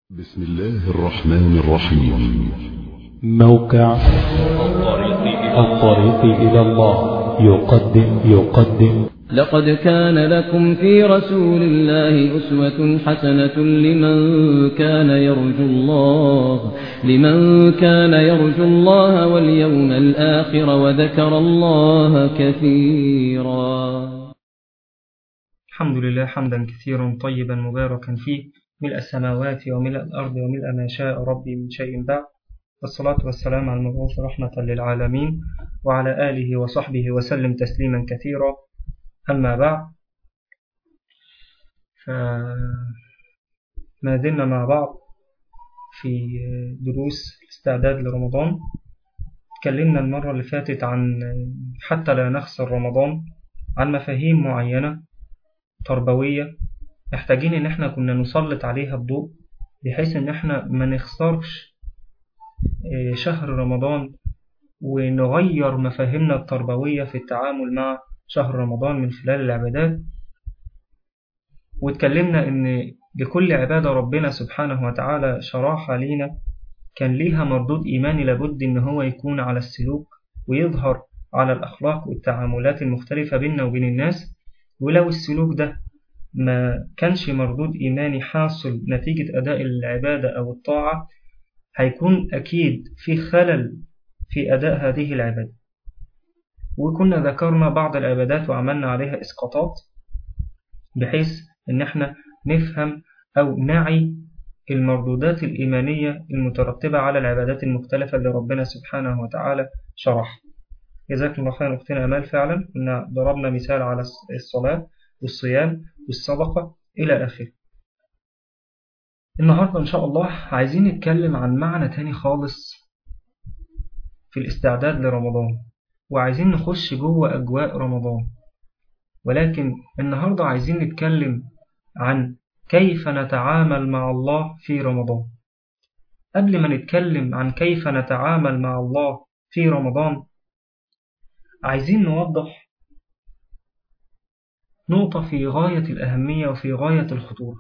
بسم الله الرحمن الرحيم موقع الطريق إلى الله يقدم يقدم لقد كان لكم في رسول الله أسوة حسنة لمن كان يرجو الله لمن كان يرجو الله واليوم الآخر وذكر الله كثيرا الحمد لله حمدا كثيرا طيبا مباركا فيه ملء السماوات وملء الأرض وملء ما شاء ربي من شيء بعد والصلاة والسلام على المبعوث رحمة للعالمين وعلى آله وصحبه وسلم تسليما كثيرا أما بعد فما زلنا مع بعض في دروس الاستعداد لرمضان تكلمنا المرة اللي فاتت عن حتى لا نخسر رمضان عن مفاهيم معينة تربوية محتاجين ان احنا كنا نسلط عليها الضوء بحيث ان احنا ما نخسرش شهر رمضان ونغير مفاهيمنا التربوية في التعامل مع شهر رمضان من خلال العبادات واتكلمنا ان لكل عبادة ربنا سبحانه وتعالى شرحها لينا كان ليها مردود إيماني لابد ان هو يكون على السلوك ويظهر على الأخلاق والتعاملات المختلفة بيننا وبين الناس ولو السلوك ده ما كانش مردود إيماني حاصل نتيجة أداء العبادة أو الطاعة هيكون أكيد في خلل في أداء هذه العبادة وكنا ذكرنا بعض العبادات وعملنا عليها إسقاطات بحيث إن احنا نفهم أو نعي المردودات الإيمانية المترتبة على العبادات المختلفة اللي ربنا سبحانه وتعالى شرح جزاكم الله خيرا أختنا أمال فعلا كنا ضربنا مثال على الصلاة والصيام والصدقة إلى آخره النهاردة إن شاء الله عايزين نتكلم عن معنى تاني خالص في الاستعداد لرمضان وعايزين نخش جوه أجواء رمضان ولكن النهاردة عايزين نتكلم عن كيف نتعامل مع الله في رمضان قبل ما نتكلم عن كيف نتعامل مع الله في رمضان عايزين نوضح نقطة في غاية الأهمية وفي غاية الخطورة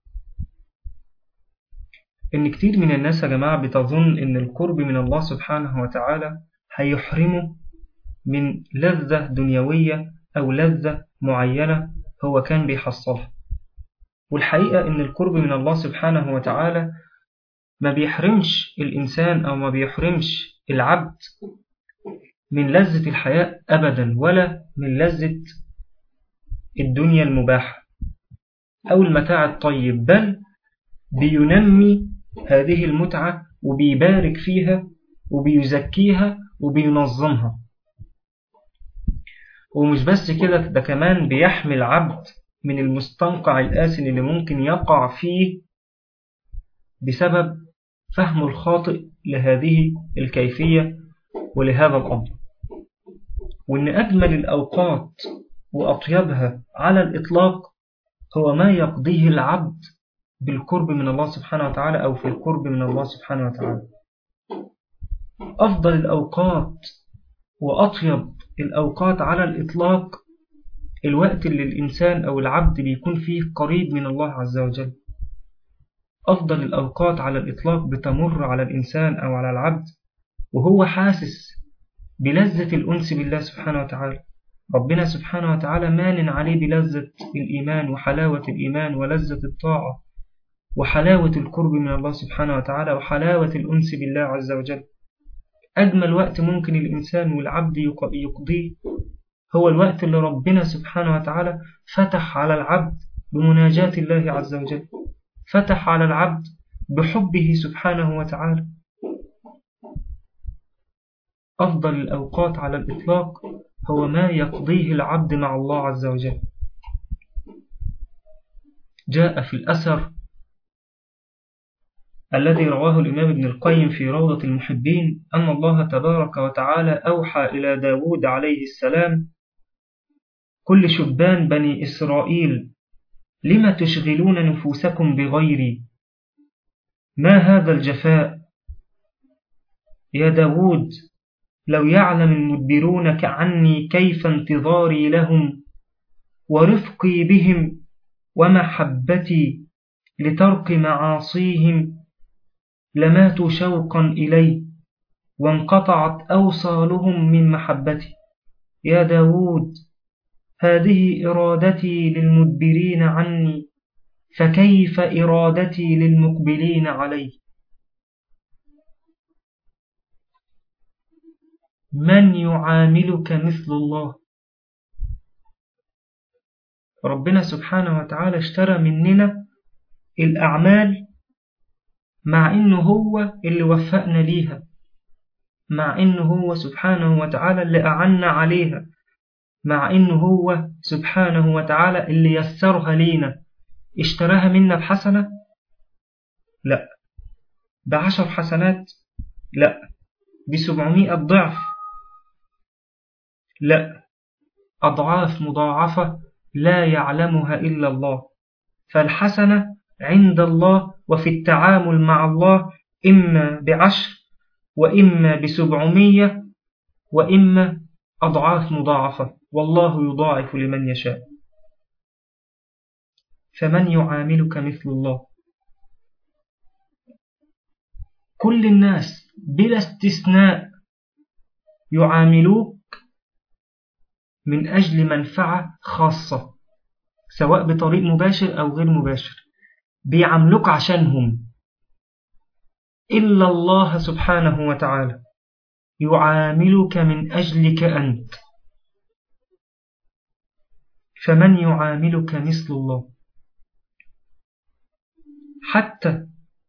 إن كتير من الناس يا جماعة بتظن إن القرب من الله سبحانه وتعالى هيحرمه من لذة دنيوية أو لذة معينة هو كان بيحصلها والحقيقة إن القرب من الله سبحانه وتعالى ما بيحرمش الإنسان أو ما بيحرمش العبد من لذة الحياة أبدا ولا من لذة الدنيا المباحة أو المتاع الطيب بل بينمي هذه المتعة وبيبارك فيها وبيزكيها وبينظمها ومش بس كده ده كمان بيحمي العبد من المستنقع الآسن اللي ممكن يقع فيه بسبب فهمه الخاطئ لهذه الكيفية ولهذا الأمر وإن أجمل الأوقات وأطيبها على الإطلاق هو ما يقضيه العبد بالقرب من الله سبحانه وتعالى أو في القرب من الله سبحانه وتعالى أفضل الأوقات وأطيب الأوقات على الإطلاق الوقت اللي الإنسان أو العبد بيكون فيه قريب من الله عز وجل أفضل الأوقات على الإطلاق بتمر على الإنسان أو على العبد وهو حاسس بلذة الأنس بالله سبحانه وتعالى ربنا سبحانه وتعالى مان عليه بلذة الإيمان وحلاوة الإيمان ولذة الطاعة وحلاوة القرب من الله سبحانه وتعالى وحلاوة الأنس بالله عز وجل أجمل وقت ممكن الإنسان والعبد يقضيه هو الوقت اللي ربنا سبحانه وتعالى فتح على العبد بمناجاة الله عز وجل فتح على العبد بحبه سبحانه وتعالى أفضل الأوقات على الإطلاق هو ما يقضيه العبد مع الله عز وجل جاء في الأثر الذي رواه الإمام ابن القيم في روضة المحبين أن الله تبارك وتعالى أوحى إلى داود عليه السلام كل شبان بني إسرائيل لم تشغلون نفوسكم بغيري ما هذا الجفاء يا داود لو يعلم المدبرون عني كيف انتظاري لهم ورفقي بهم ومحبتي لترك معاصيهم لماتوا شوقا إلي وانقطعت أوصالهم من محبتي يا داود هذه إرادتي للمدبرين عني فكيف إرادتي للمقبلين علي من يعاملك مثل الله ربنا سبحانه وتعالى اشترى مننا الأعمال مع إنه هو اللي وفقنا ليها مع إنه هو سبحانه وتعالى اللي أعنا عليها مع إنه هو سبحانه وتعالى اللي يسرها لينا اشتراها منا بحسنة لا بعشر حسنات لا بسبعمائة ضعف لا أضعاف مضاعفة لا يعلمها إلا الله فالحسنة عند الله وفي التعامل مع الله إما بعشر وإما بسبعمية وإما أضعاف مضاعفة والله يضاعف لمن يشاء فمن يعاملك مثل الله كل الناس بلا استثناء يعاملوك من أجل منفعة خاصة سواء بطريق مباشر أو غير مباشر بيعاملوك عشانهم إلا الله سبحانه وتعالى يعاملك من أجلك أنت فمن يعاملك مثل الله حتى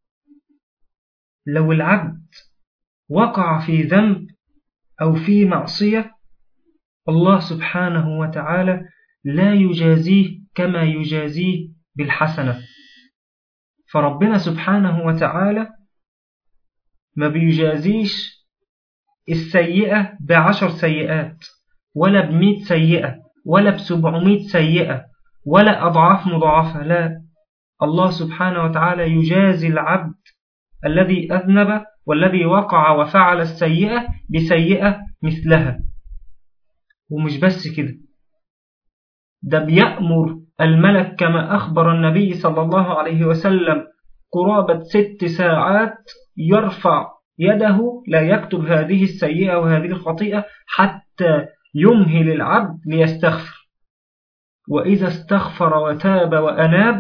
لو العبد وقع في ذنب أو في معصية الله سبحانه وتعالى لا يجازيه كما يجازيه بالحسنة فربنا سبحانه وتعالى ما بيجازيش السيئة بعشر سيئات ولا بمئة سيئة ولا بسبعمائة سيئة ولا أضعاف مضاعفة لا الله سبحانه وتعالى يجازي العبد الذي أذنب والذي وقع وفعل السيئة بسيئة مثلها ومش بس كده ده بيأمر الملك كما أخبر النبي صلى الله عليه وسلم قرابة ست ساعات يرفع يده لا يكتب هذه السيئة وهذه الخطيئة حتى يمهل العبد ليستغفر وإذا استغفر وتاب وأناب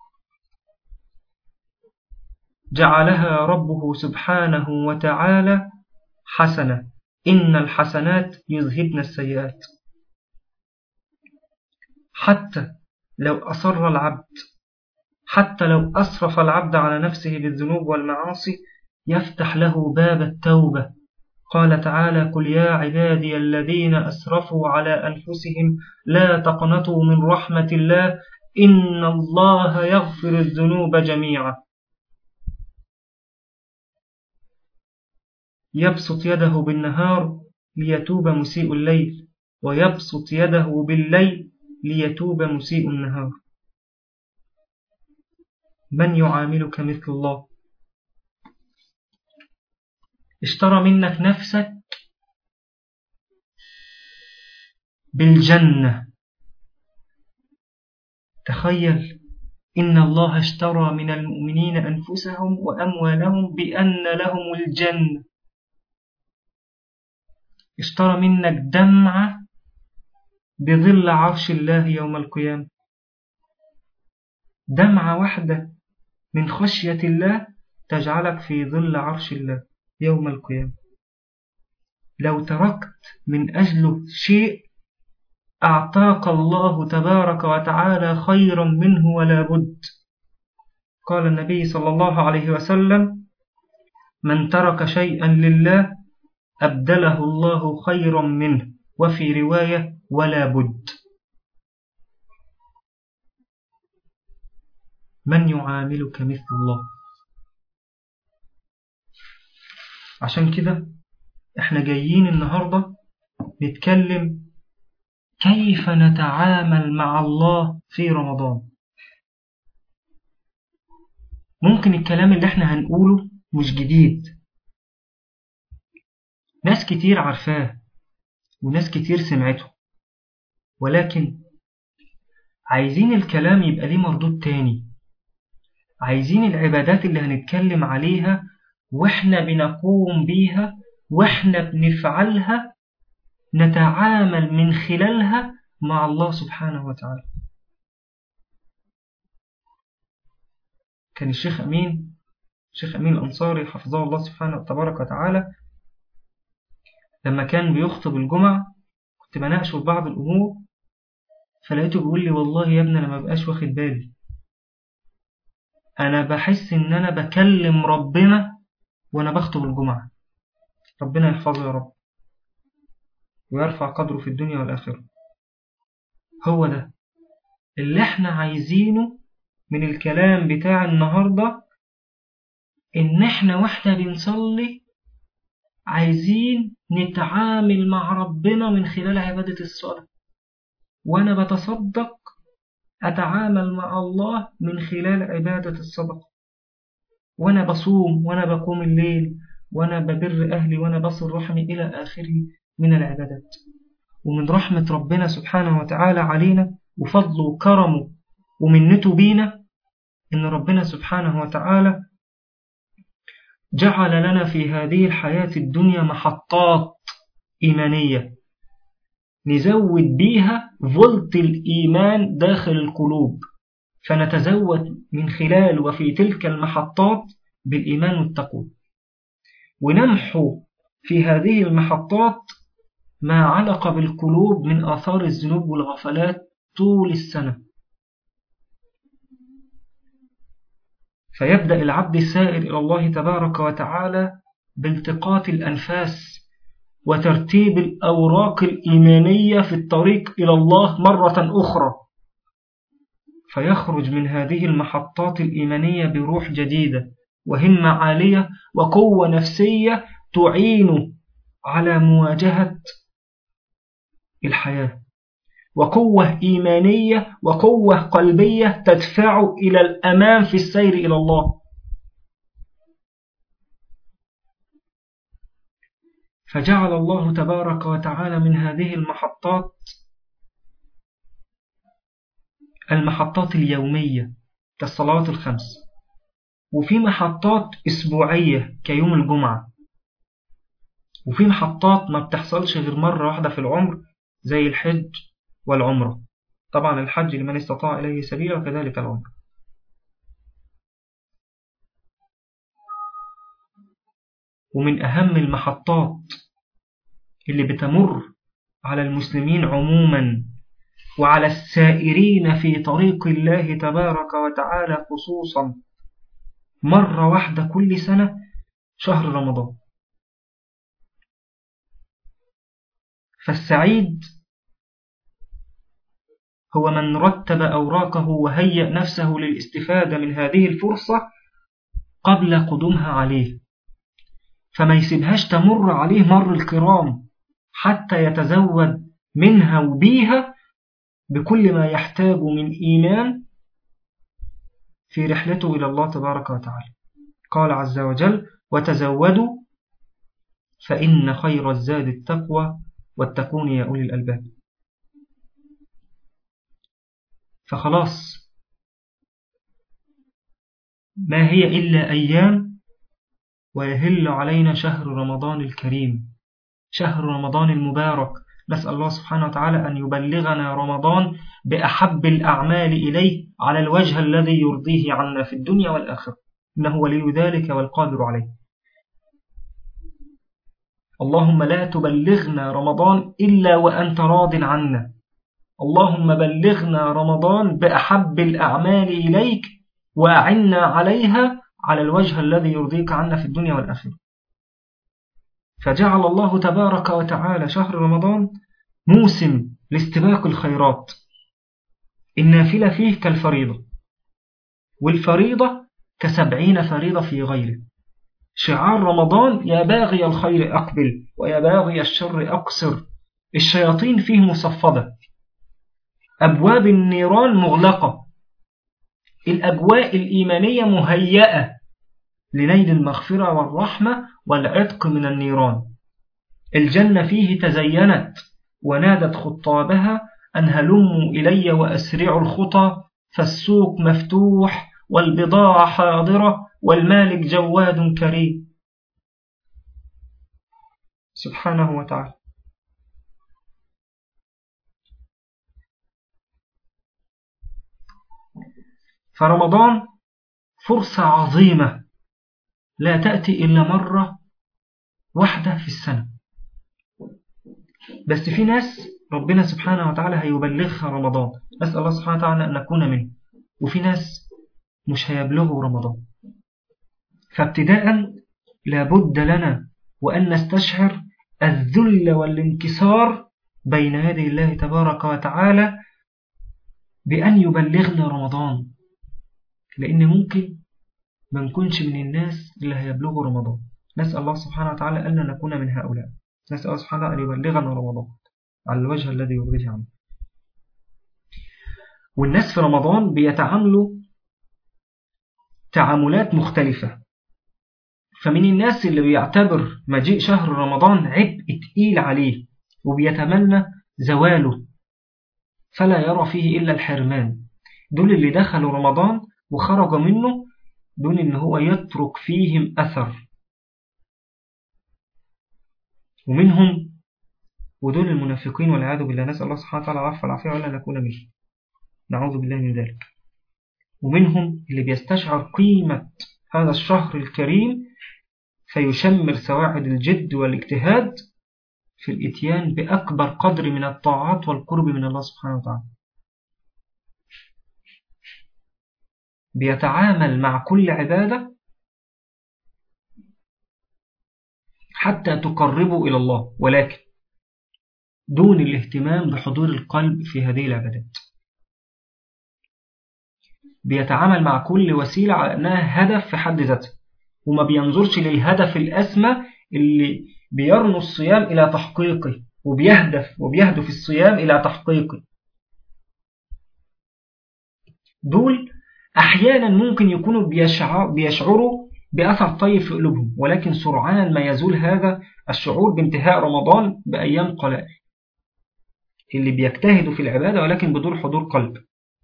جعلها ربه سبحانه وتعالى حسنة إن الحسنات يذهبن السيئات حتى لو أصر العبد حتى لو أسرف العبد على نفسه بالذنوب والمعاصي يفتح له باب التوبة قال تعالى قل يا عبادي الذين أسرفوا على أنفسهم لا تقنطوا من رحمة الله إن الله يغفر الذنوب جميعا يبسط يده بالنهار ليتوب مسيء الليل ويبسط يده بالليل ليتوب مسيء النهار من يعاملك مثل الله اشترى منك نفسك بالجنة تخيل إن الله اشترى من المؤمنين أنفسهم وأموالهم بأن لهم الجنة اشترى منك دمعة بظل عرش الله يوم القيامة دمعة واحدة من خشية الله تجعلك في ظل عرش الله يوم القيامة لو تركت من أجله شيء أعطاك الله تبارك وتعالى خيرا منه ولا بد قال النبي صلى الله عليه وسلم من ترك شيئا لله أبدله الله خيرا منه وفي رواية ولا بد من يعاملك مثل الله عشان كده احنا جايين النهاردة نتكلم كيف نتعامل مع الله في رمضان ممكن الكلام اللي احنا هنقوله مش جديد ناس كتير عارفاه وناس كتير سمعته ولكن عايزين الكلام يبقى ليه مردود تاني عايزين العبادات اللي هنتكلم عليها وإحنا بنقوم بيها وإحنا بنفعلها نتعامل من خلالها مع الله سبحانه وتعالى كان الشيخ أمين الشيخ أمين الأنصاري حفظه الله سبحانه تبارك وتعالى لما كان بيخطب الجمعة كنت بناقشه في بعض الأمور فلقيته بيقول لي والله يا ابني أنا ما بقاش واخد بالي أنا بحس إن أنا بكلم ربنا وأنا بخطب الجمعة ربنا يحفظه يا رب ويرفع قدره في الدنيا والآخرة هو ده اللي احنا عايزينه من الكلام بتاع النهاردة إن احنا واحنا بنصلي عايزين نتعامل مع ربنا من خلال عبادة الصلاة وأنا بتصدق أتعامل مع الله من خلال عبادة الصدقة وأنا بصوم وأنا بقوم الليل وأنا ببر أهلي وأنا بصل رحمي إلى آخره من العبادات ومن رحمة ربنا سبحانه وتعالى علينا وفضله وكرمه ومنته بينا إن ربنا سبحانه وتعالى جعل لنا في هذه الحياة الدنيا محطات إيمانية نزود بيها فولت الإيمان داخل القلوب فنتزود من خلال وفي تلك المحطات بالإيمان والتقوى ونمحو في هذه المحطات ما علق بالقلوب من آثار الذنوب والغفلات طول السنة فيبدأ العبد السائر إلى الله تبارك وتعالى بالتقاط الأنفاس وترتيب الأوراق الإيمانية في الطريق إلى الله مرة أخرى فيخرج من هذه المحطات الإيمانية بروح جديدة وهمة عالية وقوة نفسية تعين على مواجهة الحياة وقوة إيمانية وقوة قلبية تدفع إلى الأمام في السير إلى الله فجعل الله تبارك وتعالى من هذه المحطات المحطات اليومية كالصلوات الخمس وفي محطات أسبوعية كيوم الجمعة وفي محطات ما بتحصلش غير مرة واحدة في العمر زي الحج والعمرة طبعا الحج لمن استطاع إليه سبيلا وكذلك العمر ومن أهم المحطات اللي بتمر على المسلمين عموما وعلى السائرين في طريق الله تبارك وتعالى خصوصا مرة واحدة كل سنة شهر رمضان فالسعيد هو من رتب أوراقه وهيأ نفسه للاستفادة من هذه الفرصة قبل قدومها عليه فما يسيبهاش تمر عليه مر الكرام حتى يتزود منها وبيها بكل ما يحتاج من إيمان في رحلته إلى الله تبارك وتعالى قال عز وجل وتزودوا فإن خير الزاد التقوى واتقون يا أولي الألباب فخلاص ما هي إلا أيام ويهل علينا شهر رمضان الكريم شهر رمضان المبارك نسأل الله سبحانه وتعالى أن يبلغنا رمضان بأحب الأعمال إليه على الوجه الذي يرضيه عنا في الدنيا والآخرة إنه ولي ذلك والقادر عليه اللهم لا تبلغنا رمضان إلا وأنت راض عنا اللهم بلغنا رمضان بأحب الأعمال إليك وأعنا عليها على الوجه الذي يرضيك عنا في الدنيا والآخرة فجعل الله تبارك وتعالى شهر رمضان موسم لاستباق الخيرات النافلة فيه كالفريضة والفريضة كسبعين فريضة في غيره شعار رمضان يا باغي الخير أقبل ويا باغي الشر أقصر الشياطين فيه مصفدة أبواب النيران مغلقة الأجواء الإيمانية مهيئة لنيل المغفرة والرحمة والعتق من النيران الجنة فيه تزينت ونادت خطابها أن هلموا إلي وأسرعوا الخطى فالسوق مفتوح والبضاعة حاضرة والمالك جواد كريم سبحانه وتعالى فرمضان فرصة عظيمة لا تأتي إلا مرة واحدة في السنة بس في ناس ربنا سبحانه وتعالى هيبلغها رمضان نسأل الله سبحانه وتعالى أن نكون منه وفي ناس مش هيبلغوا رمضان فابتداء لابد لنا وأن نستشعر الذل والانكسار بين يدي الله تبارك وتعالى بأن يبلغنا رمضان لأن ممكن ما نكونش من الناس اللي هيبلغوا رمضان نسأل الله سبحانه وتعالى أن نكون من هؤلاء نسأل الله سبحانه وتعالى أن يبلغنا رمضان على الوجه الذي يرضيه عنه والناس في رمضان بيتعاملوا تعاملات مختلفة فمن الناس اللي بيعتبر مجيء شهر رمضان عبء تقيل عليه وبيتمنى زواله فلا يرى فيه إلا الحرمان دول اللي دخلوا رمضان وخرج منه دون ان هو يترك فيهم أثر ومنهم ودول المنافقين والعياذ بالله نسأل الله سبحانه وتعالى العفو والعافية ولا نكون منه نعوذ بالله من ذلك ومنهم اللي بيستشعر قيمة هذا الشهر الكريم فيشمر سواعد الجد والاجتهاد في الاتيان بأكبر قدر من الطاعات والقرب من الله سبحانه وتعالى بيتعامل مع كل عبادة حتى تقربه إلى الله ولكن دون الاهتمام بحضور القلب في هذه العبادات بيتعامل مع كل وسيلة على أنها هدف في حد ذاتها وما بينظرش للهدف الأسمى اللي بيرنو الصيام إلى تحقيقه وبيهدف وبيهدف الصيام إلى تحقيقه دول أحيانا ممكن يكونوا بيشعروا بأثر طيب في قلوبهم ولكن سرعان ما يزول هذا الشعور بانتهاء رمضان بأيام قلائل اللي بيجتهدوا في العبادة ولكن بدون حضور قلب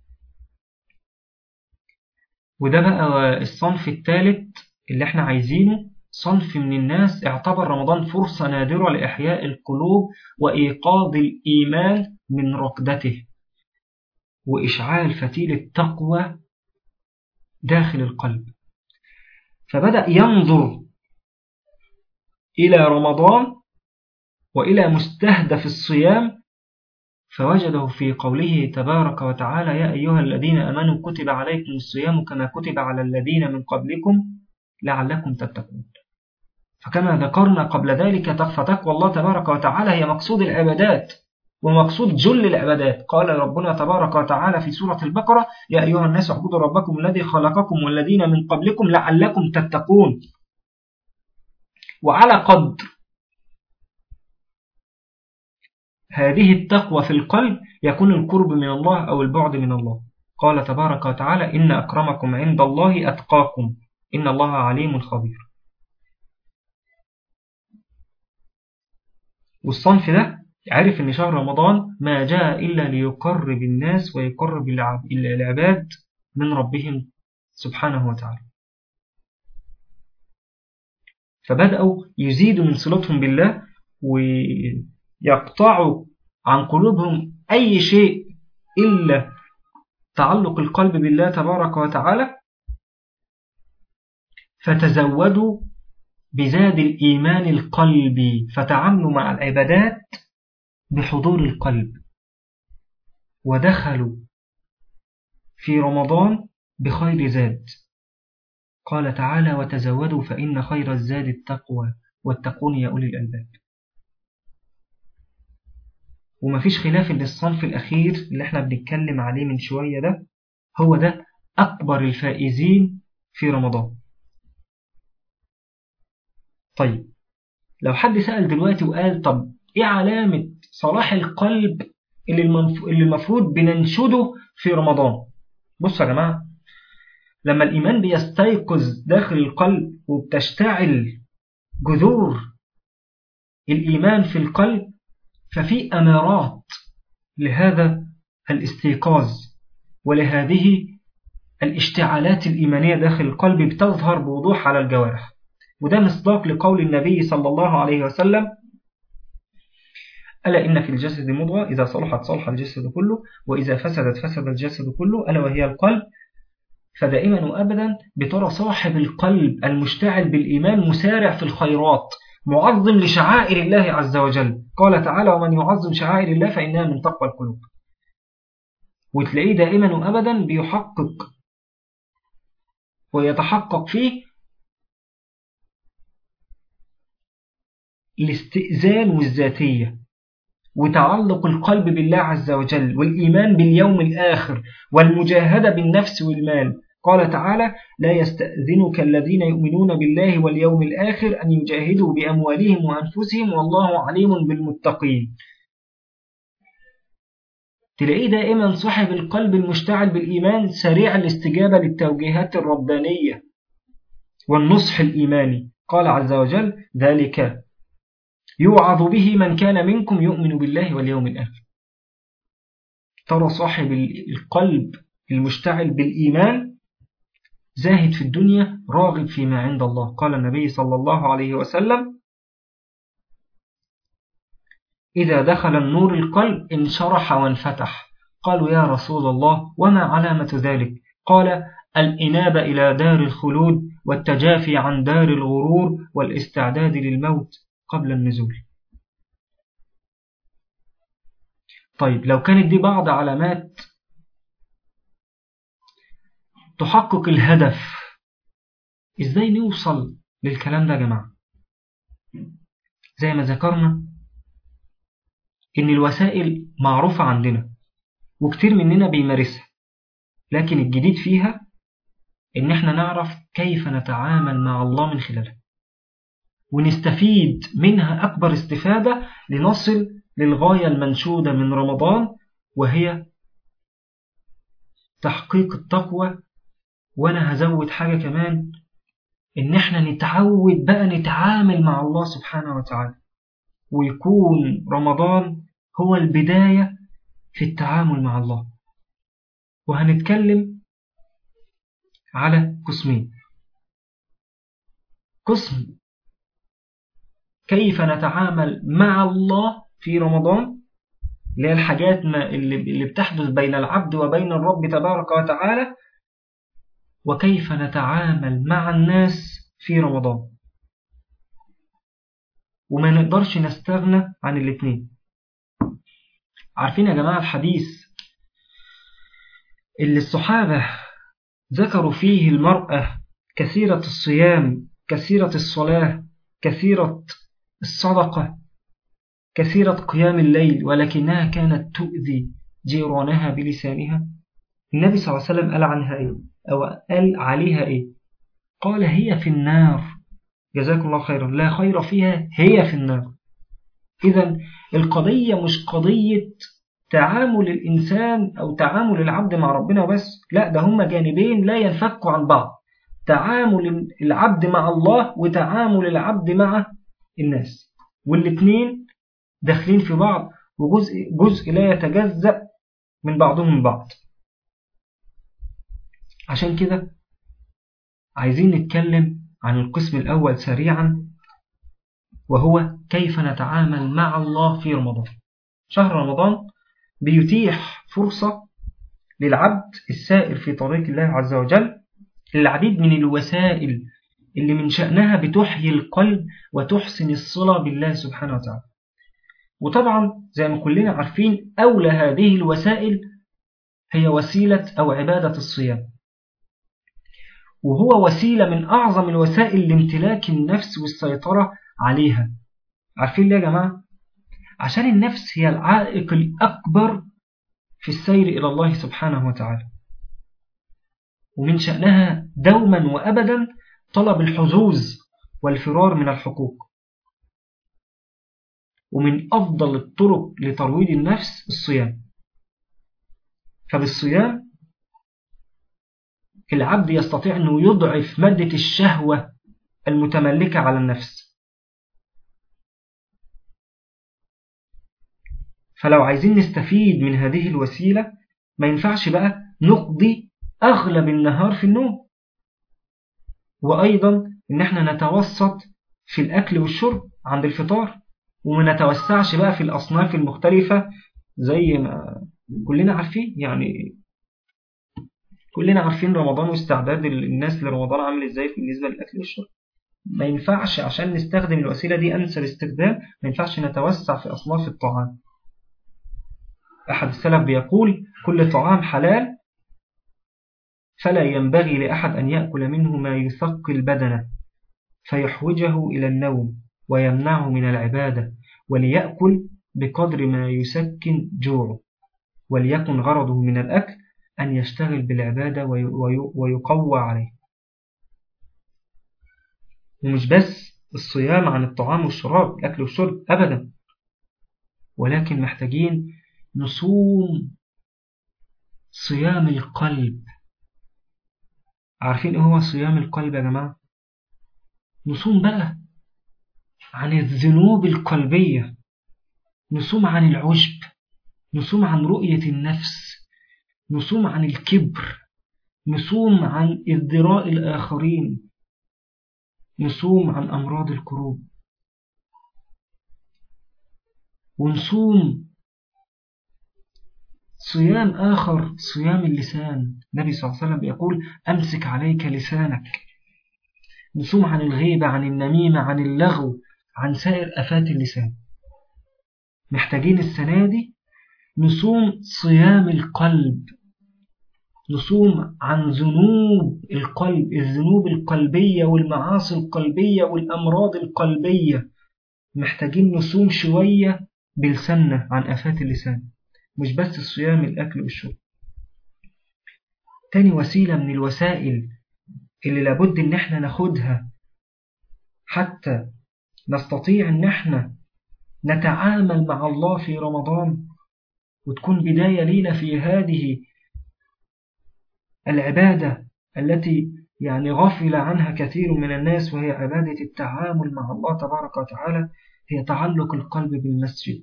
وده بقى الصنف الثالث اللي احنا عايزينه صنف من الناس اعتبر رمضان فرصة نادرة لإحياء القلوب وإيقاظ الإيمان من ركدته وإشعال فتيل التقوى داخل القلب فبدأ ينظر إلى رمضان وإلى مستهدف الصيام فوجده في قوله تبارك وتعالى يا أيها الذين أمنوا كتب عليكم الصيام كما كتب على الذين من قبلكم لعلكم تتقون فكما ذكرنا قبل ذلك فتقوى الله تبارك وتعالى هي مقصود العبادات ومقصود جل العبادات قال ربنا تبارك وتعالى في سورة البقرة يا أيها الناس اعبدوا ربكم الذي خلقكم والذين من قبلكم لعلكم تتقون وعلى قدر هذه التقوى في القلب يكون القرب من الله أو البعد من الله قال تبارك وتعالى إن أكرمكم عند الله أتقاكم إن الله عليم خبير والصنف ده عرف أن شهر رمضان ما جاء إلا ليقرب الناس ويقرب العباد من ربهم سبحانه وتعالى فبدأوا يزيدوا من صلتهم بالله ويقطعوا عن قلوبهم أي شيء إلا تعلق القلب بالله تبارك وتعالى فتزودوا بزاد الإيمان القلبي فتعاملوا مع العبادات بحضور القلب ودخلوا في رمضان بخير زاد قال تعالى وتزودوا فإن خير الزاد التقوى واتقون يا أولي الألباب وما فيش خلاف ان الصنف الأخير اللي احنا بنتكلم عليه من شوية ده هو ده أكبر الفائزين في رمضان طيب لو حد سأل دلوقتي وقال طب ايه علامة صلاح القلب اللي, المنف... اللي المفروض بننشده في رمضان بصوا يا جماعة لما الإيمان بيستيقظ داخل القلب وبتشتعل جذور الإيمان في القلب ففي أمارات لهذا الاستيقاظ ولهذه الاشتعالات الإيمانية داخل القلب بتظهر بوضوح على الجوارح وده مصداق لقول النبي صلى الله عليه وسلم ألا إن في الجسد مضغة إذا صلحت صلح الجسد كله وإذا فسدت فسد الجسد كله ألا وهي القلب فدائما وأبدا بترى صاحب القلب المشتعل بالإيمان مسارع في الخيرات معظم لشعائر الله عز وجل قال تعالى ومن يعظم شعائر الله فإنها من تقوى القلوب وتلاقيه دائما وأبدا بيحقق ويتحقق فيه الاستئذان والذاتية وتعلق القلب بالله عز وجل والإيمان باليوم الآخر والمجاهدة بالنفس والمال قال تعالى لا يستأذنك الذين يؤمنون بالله واليوم الآخر أن يجاهدوا بأموالهم وأنفسهم والله عليم بالمتقين تلاقيه دائما صاحب القلب المشتعل بالإيمان سريع الاستجابة للتوجيهات الربانية والنصح الإيماني قال عز وجل ذلك يوعظ به من كان منكم يؤمن بالله واليوم الآخر ترى صاحب القلب المشتعل بالإيمان زاهد في الدنيا راغب فيما عند الله قال النبي صلى الله عليه وسلم إذا دخل النور القلب انشرح وانفتح قالوا يا رسول الله وما علامة ذلك قال الإنابة إلى دار الخلود والتجافي عن دار الغرور والاستعداد للموت قبل النزول طيب لو كانت دي بعض علامات تحقق الهدف ازاي نوصل للكلام ده يا جماعة زي ما ذكرنا ان الوسائل معروفة عندنا وكتير مننا بيمارسها لكن الجديد فيها ان احنا نعرف كيف نتعامل مع الله من خلالها ونستفيد منها أكبر استفادة لنصل للغاية المنشودة من رمضان وهي تحقيق التقوى وأنا هزود حاجة كمان إن إحنا نتعود بقى نتعامل مع الله سبحانه وتعالى ويكون رمضان هو البداية في التعامل مع الله وهنتكلم على قسمين قسم كيف نتعامل مع الله في رمضان اللي هي الحاجات ما اللي بتحدث بين العبد وبين الرب تبارك وتعالى وكيف نتعامل مع الناس في رمضان وما نقدرش نستغنى عن الاثنين عارفين يا جماعة الحديث اللي الصحابة ذكروا فيه المرأة كثيرة الصيام كثيرة الصلاة كثيرة الصدقة كثيرة قيام الليل ولكنها كانت تؤذي جيرانها بلسانها النبي صلى الله عليه وسلم قال عنها إيه أو قال عليها إيه قال هي في النار جزاكم الله خيرا لا خير فيها هي في النار إذا القضية مش قضية تعامل الإنسان أو تعامل العبد مع ربنا بس لا ده هما جانبين لا ينفكوا عن بعض تعامل العبد مع الله وتعامل العبد مع الناس والاثنين داخلين في بعض وجزء جزء لا يتجزأ من بعضهم من بعض عشان كده عايزين نتكلم عن القسم الأول سريعا وهو كيف نتعامل مع الله في رمضان شهر رمضان بيتيح فرصة للعبد السائر في طريق الله عز وجل للعديد من الوسائل اللي من شأنها بتحيي القلب وتحسن الصلة بالله سبحانه وتعالى وطبعا زي ما كلنا عارفين أولى هذه الوسائل هي وسيلة أو عبادة الصيام وهو وسيلة من أعظم الوسائل لامتلاك النفس والسيطرة عليها عارفين ليه يا جماعة؟ عشان النفس هي العائق الأكبر في السير إلى الله سبحانه وتعالى ومن شأنها دوما وأبدا طلب الحظوظ والفرار من الحقوق ومن أفضل الطرق لترويض النفس الصيام فبالصيام العبد يستطيع أنه يضعف مادة الشهوة المتملكة على النفس فلو عايزين نستفيد من هذه الوسيلة ما ينفعش بقى نقضي أغلب النهار في النوم وأيضا إن احنا نتوسط في الأكل والشرب عند الفطار وما نتوسعش بقى في الأصناف المختلفة زي ما كلنا عارفين يعني كلنا عارفين رمضان واستعداد الناس لرمضان عامل ازاي بالنسبة للأكل والشرب ما ينفعش عشان نستخدم الوسيلة دي أنسى الاستخدام ما ينفعش نتوسع في أصناف الطعام أحد السلف بيقول كل طعام حلال فلا ينبغي لأحد أن يأكل منه ما يثقل بدنه فيحوجه إلى النوم ويمنعه من العبادة وليأكل بقدر ما يسكن جوعه وليكن غرضه من الأكل أن يشتغل بالعبادة ويقوى عليه ومش بس الصيام عن الطعام والشراب الأكل والشرب أبدا ولكن محتاجين نصوم صيام القلب عارفين ايه هو صيام القلب يا جماعة نصوم بقى عن الذنوب القلبية نصوم عن العجب نصوم عن رؤية النفس نصوم عن الكبر نصوم عن ازدراء الآخرين نصوم عن أمراض القلوب ونصوم صيام آخر صيام اللسان النبي صلى الله عليه وسلم يقول أمسك عليك لسانك نصوم عن الغيبة عن النميمة عن اللغو عن سائر أفات اللسان محتاجين السنة دي نصوم صيام القلب نصوم عن ذنوب القلب الذنوب القلبية والمعاصي القلبية والأمراض القلبية محتاجين نصوم شوية بلساننا عن أفات اللسان مش بس الصيام الأكل والشرب تاني وسيلة من الوسائل اللي لابد ان احنا ناخدها حتى نستطيع ان احنا نتعامل مع الله في رمضان وتكون بداية لينا في هذه العبادة التي يعني غفل عنها كثير من الناس وهي عبادة التعامل مع الله تبارك وتعالى هي تعلق القلب بالمسجد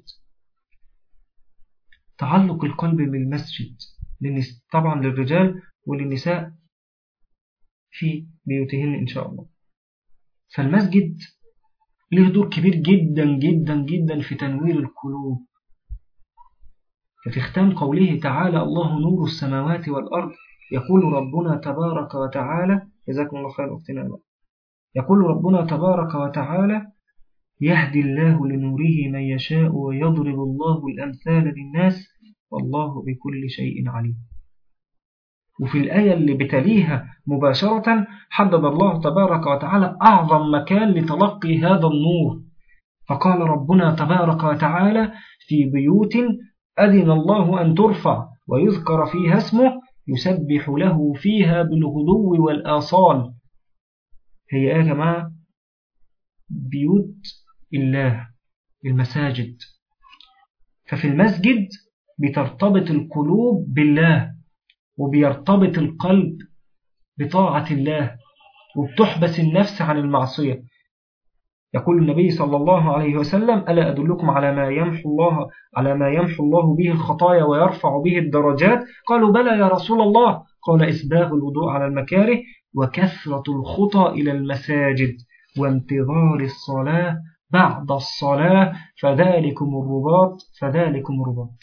تعلق القلب بالمسجد طبعا للرجال وللنساء في بيوتهن إن شاء الله فالمسجد له دور كبير جدا جدا جدا في تنوير القلوب ففي ختام قوله تعالى الله نور السماوات والأرض يقول ربنا تبارك وتعالى جزاكم الله خير أختنا يقول ربنا تبارك وتعالى يهدي الله لنوره من يشاء ويضرب الله الأمثال للناس والله بكل شيء عليم وفي الآية اللي بتليها مباشرة حدد الله تبارك وتعالى أعظم مكان لتلقي هذا النور فقال ربنا تبارك وتعالى في بيوت أذن الله أن ترفع ويذكر فيها اسمه يسبح له فيها بالغدو والآصال هي يا جماعة بيوت الله المساجد ففي المسجد بترتبط القلوب بالله وبيرتبط القلب بطاعة الله وبتحبس النفس عن المعصية يقول النبي صلى الله عليه وسلم ألا أدلكم على ما يمحو الله على ما يمحو الله به الخطايا ويرفع به الدرجات قالوا بلى يا رسول الله قال إسباغ الوضوء على المكاره وكثرة الخطى إلى المساجد وانتظار الصلاة بعد الصلاة فذلكم الرباط فذلكم الرباط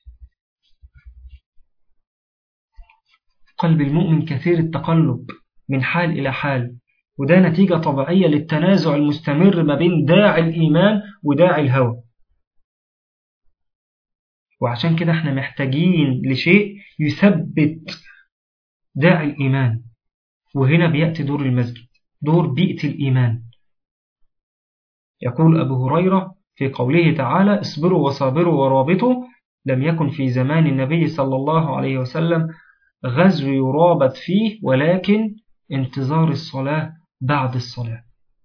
قلب المؤمن كثير التقلب من حال إلى حال وده نتيجة طبيعية للتنازع المستمر ما بين داعي الإيمان وداعي الهوى وعشان كده احنا محتاجين لشيء يثبت داعي الإيمان وهنا بيأتي دور المسجد دور بيئة الإيمان يقول أبو هريرة في قوله تعالى اصبروا وصابروا ورابطوا لم يكن في زمان النبي صلى الله عليه وسلم غزو يرابط فيه ولكن انتظار الصلاة بعد الصلاة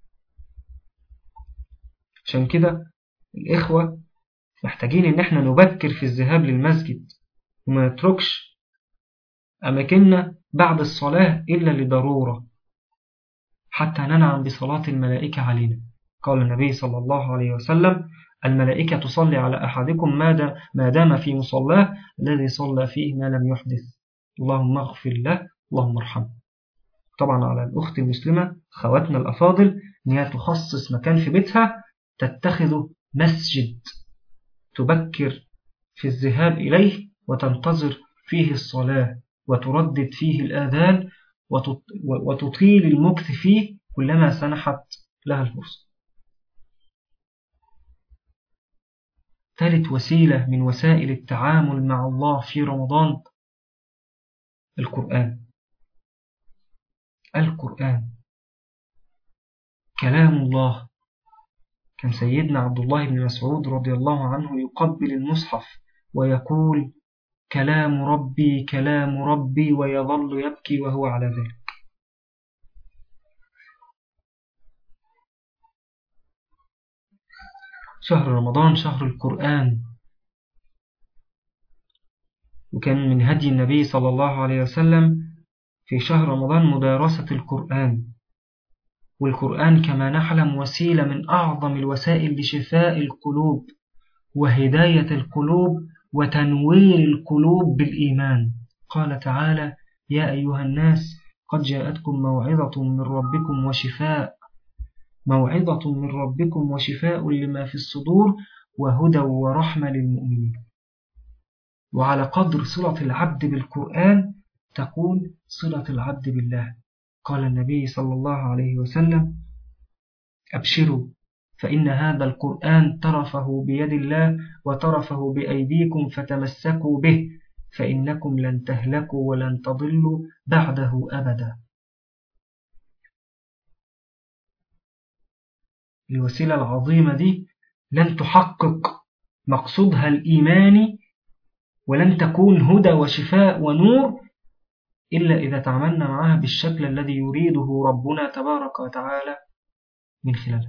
عشان كده الإخوة محتاجين إن احنا نبكر في الذهاب للمسجد وما نتركش أماكننا بعد الصلاة إلا لضرورة حتى ننعم بصلاة الملائكة علينا قال النبي صلى الله عليه وسلم الملائكة تصلي على أحدكم ما دام في مصلاه الذي صلى فيه ما لم يحدث اللهم اغفر له اللهم ارحمه طبعا على الأخت المسلمة خواتنا الأفاضل أن هي تخصص مكان في بيتها تتخذه مسجد تبكر في الذهاب إليه وتنتظر فيه الصلاة وتردد فيه الآذان وتطيل المكث فيه كلما سنحت لها الفرصة ثالث وسيلة من وسائل التعامل مع الله في رمضان القرآن القرآن كلام الله كان سيدنا عبد الله بن مسعود رضي الله عنه يقبل المصحف ويقول كلام ربي كلام ربي ويظل يبكي وهو على ذلك شهر رمضان شهر القرآن وكان من هدي النبي صلى الله عليه وسلم في شهر رمضان مدارسة القرآن والقرآن كما نعلم وسيلة من أعظم الوسائل لشفاء القلوب وهداية القلوب وتنوير القلوب بالإيمان قال تعالى يا أيها الناس قد جاءتكم موعظة من ربكم وشفاء موعظة من ربكم وشفاء لما في الصدور وهدى ورحمة للمؤمنين وعلى قدر صلة العبد بالقرآن تكون صلة العبد بالله قال النبي صلى الله عليه وسلم أبشروا فإن هذا القرآن طرفه بيد الله وطرفه بأيديكم فتمسكوا به فإنكم لن تهلكوا ولن تضلوا بعده أبدا الوسيلة العظيمة دي لن تحقق مقصودها الإيماني ولن تكون هدى وشفاء ونور إلا إذا تعاملنا معها بالشكل الذي يريده ربنا تبارك وتعالى من خلاله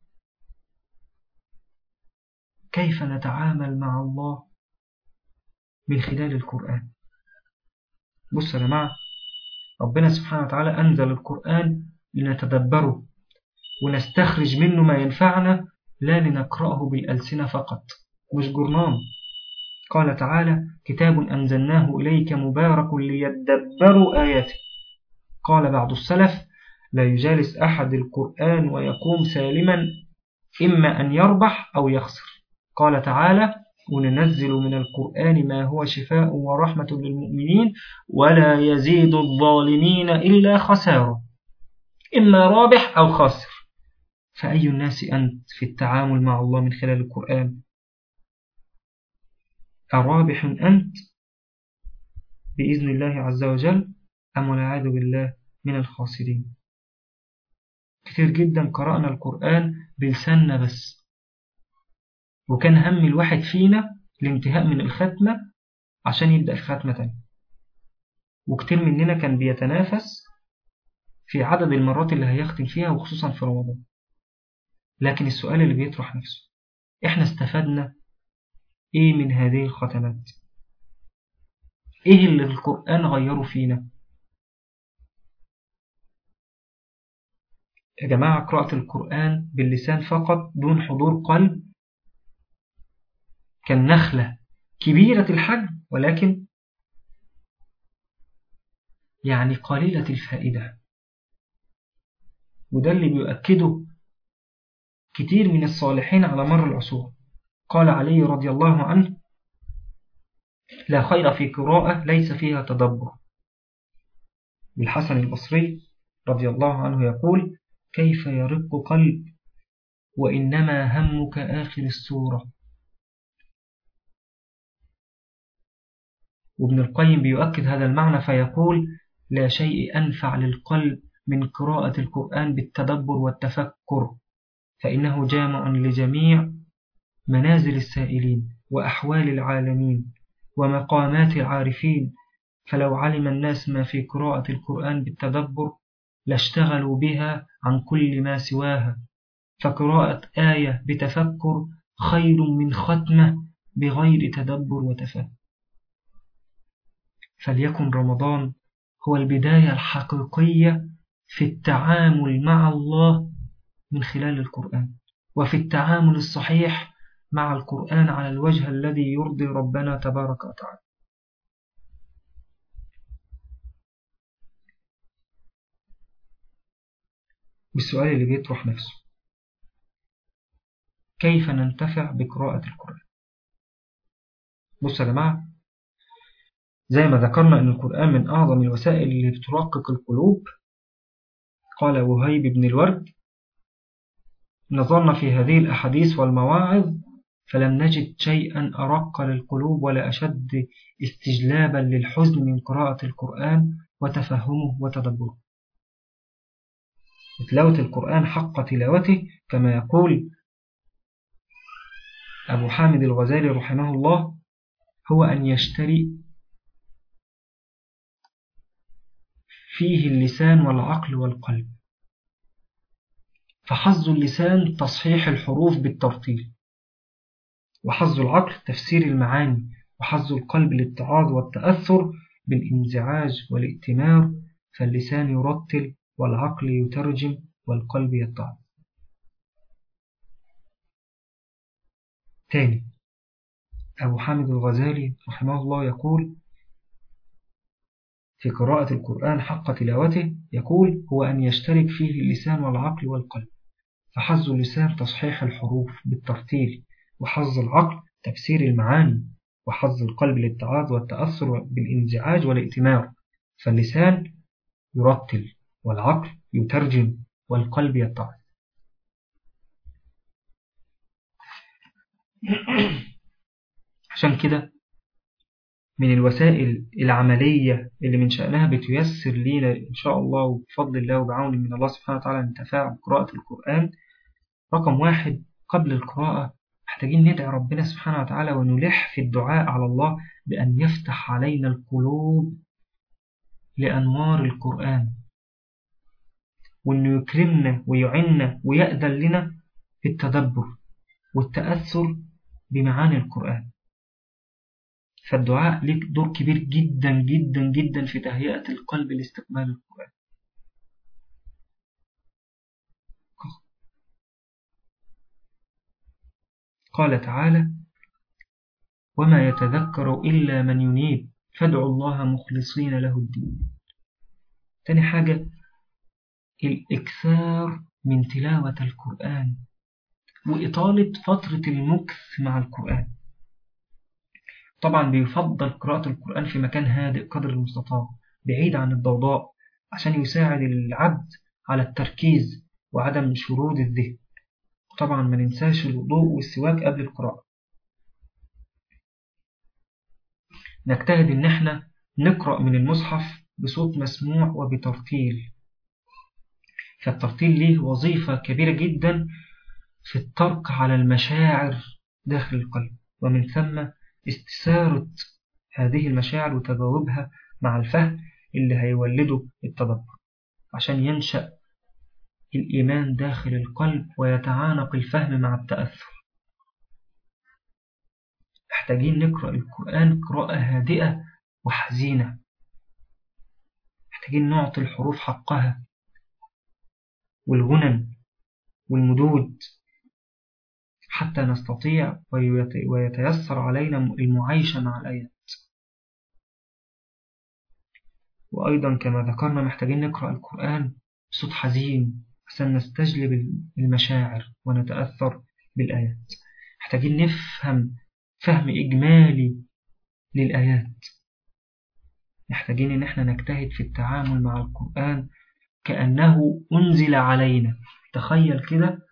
كيف نتعامل مع الله من خلال القرآن بص يا جماعة ربنا سبحانه وتعالى أنزل القرآن لنتدبره ونستخرج منه ما ينفعنا لا لنقرأه بالألسنة فقط مش جرنان قال تعالى كتاب أنزلناه إليك مبارك ليدبروا آياته قال بعض السلف لا يجالس أحد القرآن ويقوم سالما إما أن يربح أو يخسر قال تعالى وننزل من القرآن ما هو شفاء ورحمة للمؤمنين ولا يزيد الظالمين إلا خسارة إما رابح أو خاسر فأي الناس أنت في التعامل مع الله من خلال القرآن أرابح أنت بإذن الله عز وجل أم والعياذ بالله من الخاسرين كثير جدا قرأنا القرآن بلساننا بس وكان هم الواحد فينا الانتهاء من الختمة عشان يبدأ الختمة تاني وكتير مننا كان بيتنافس في عدد المرات اللي هيختم فيها وخصوصا في رمضان لكن السؤال اللي بيطرح نفسه احنا استفدنا ايه من هذه الختمات ايه اللي القرآن غيره فينا يا جماعة قراءة القرآن باللسان فقط دون حضور قلب كالنخلة كبيرة الحجم ولكن يعني قليلة الفائدة وده اللي بيؤكده كتير من الصالحين على مر العصور قال علي رضي الله عنه لا خير في قراءة ليس فيها تدبر بالحسن البصري رضي الله عنه يقول كيف يرق قلب وإنما همك آخر السورة وابن القيم بيؤكد هذا المعنى فيقول لا شيء أنفع للقلب من قراءة القرآن بالتدبر والتفكر فإنه جامع لجميع منازل السائلين وأحوال العالمين ومقامات العارفين فلو علم الناس ما في قراءة القرآن بالتدبر لاشتغلوا بها عن كل ما سواها فقراءة آية بتفكر خير من ختمة بغير تدبر وتفهم فليكن رمضان هو البداية الحقيقية في التعامل مع الله من خلال القرآن وفي التعامل الصحيح مع القرآن على الوجه الذي يرضي ربنا تبارك وتعالى والسؤال اللي بيطرح نفسه كيف ننتفع بقراءة القرآن بصوا يا جماعة زي ما ذكرنا أن القرآن من أعظم الوسائل اللي بترقق القلوب قال وهيب بن الورد نظرنا في هذه الأحاديث والمواعظ فلم نجد شيئا أرق للقلوب ولا أشد استجلابا للحزن من قراءة القرآن وتفهمه وتدبره تلاوة القرآن حق تلاوته كما يقول أبو حامد الغزالي رحمه الله هو أن يشتري فيه اللسان والعقل والقلب فحظ اللسان تصحيح الحروف بالترتيل وحظ العقل تفسير المعاني وحظ القلب الاتعاظ والتأثر بالانزعاج والائتمار فاللسان يرتل والعقل يترجم والقلب يتعظ تاني أبو حامد الغزالي رحمه الله يقول في قراءة القرآن حق تلاوته يقول هو أن يشترك فيه اللسان والعقل والقلب فحظ اللسان تصحيح الحروف بالترتيل وحظ العقل تفسير المعاني وحظ القلب الاتعاظ والتأثر بالانزعاج والائتمار فاللسان يرتل والعقل يترجم والقلب يتعظ عشان كده من الوسائل العملية اللي من شأنها بتيسر لينا إن شاء الله وبفضل الله وبعون من الله سبحانه وتعالى التفاعل بقراءة القرآن رقم واحد قبل القراءة محتاجين ندعي ربنا سبحانه وتعالى ونلح في الدعاء على الله بأن يفتح علينا القلوب لأنوار القرآن وأنه يكرمنا ويعنا ويأذن لنا في التدبر والتأثر بمعاني القرآن فالدعاء لك دور كبير جدا جدا جدا في تهيئة القلب لاستقبال القرآن قال تعالى وما يتذكر إلا من ينيب فادعوا الله مخلصين له الدين تاني حاجة الإكثار من تلاوة القرآن وإطالة فترة المكث مع القرآن طبعا بيفضل قراءة القرآن في مكان هادئ قدر المستطاع بعيد عن الضوضاء عشان يساعد العبد على التركيز وعدم شرود الذهن طبعا ما ننساش الوضوء والسواك قبل القراءة نجتهد ان احنا نقرأ من المصحف بصوت مسموع وبترتيل فالترتيل ليه وظيفة كبيرة جدا في الترك على المشاعر داخل القلب ومن ثم استثارة هذه المشاعر وتجاوبها مع الفهم اللي هيولده التدبر عشان ينشأ الإيمان داخل القلب ويتعانق الفهم مع التأثر محتاجين نقرأ القرآن قراءة هادئة وحزينة محتاجين نعطي الحروف حقها والغنن والمدود حتى نستطيع ويتيسر علينا المعايشة مع الآيات وأيضا كما ذكرنا محتاجين نقرأ القرآن بصوت حزين عشان نستجلب المشاعر ونتأثر بالآيات محتاجين نفهم فهم إجمالي للآيات محتاجين إن احنا نجتهد في التعامل مع القرآن كأنه أنزل علينا تخيل كده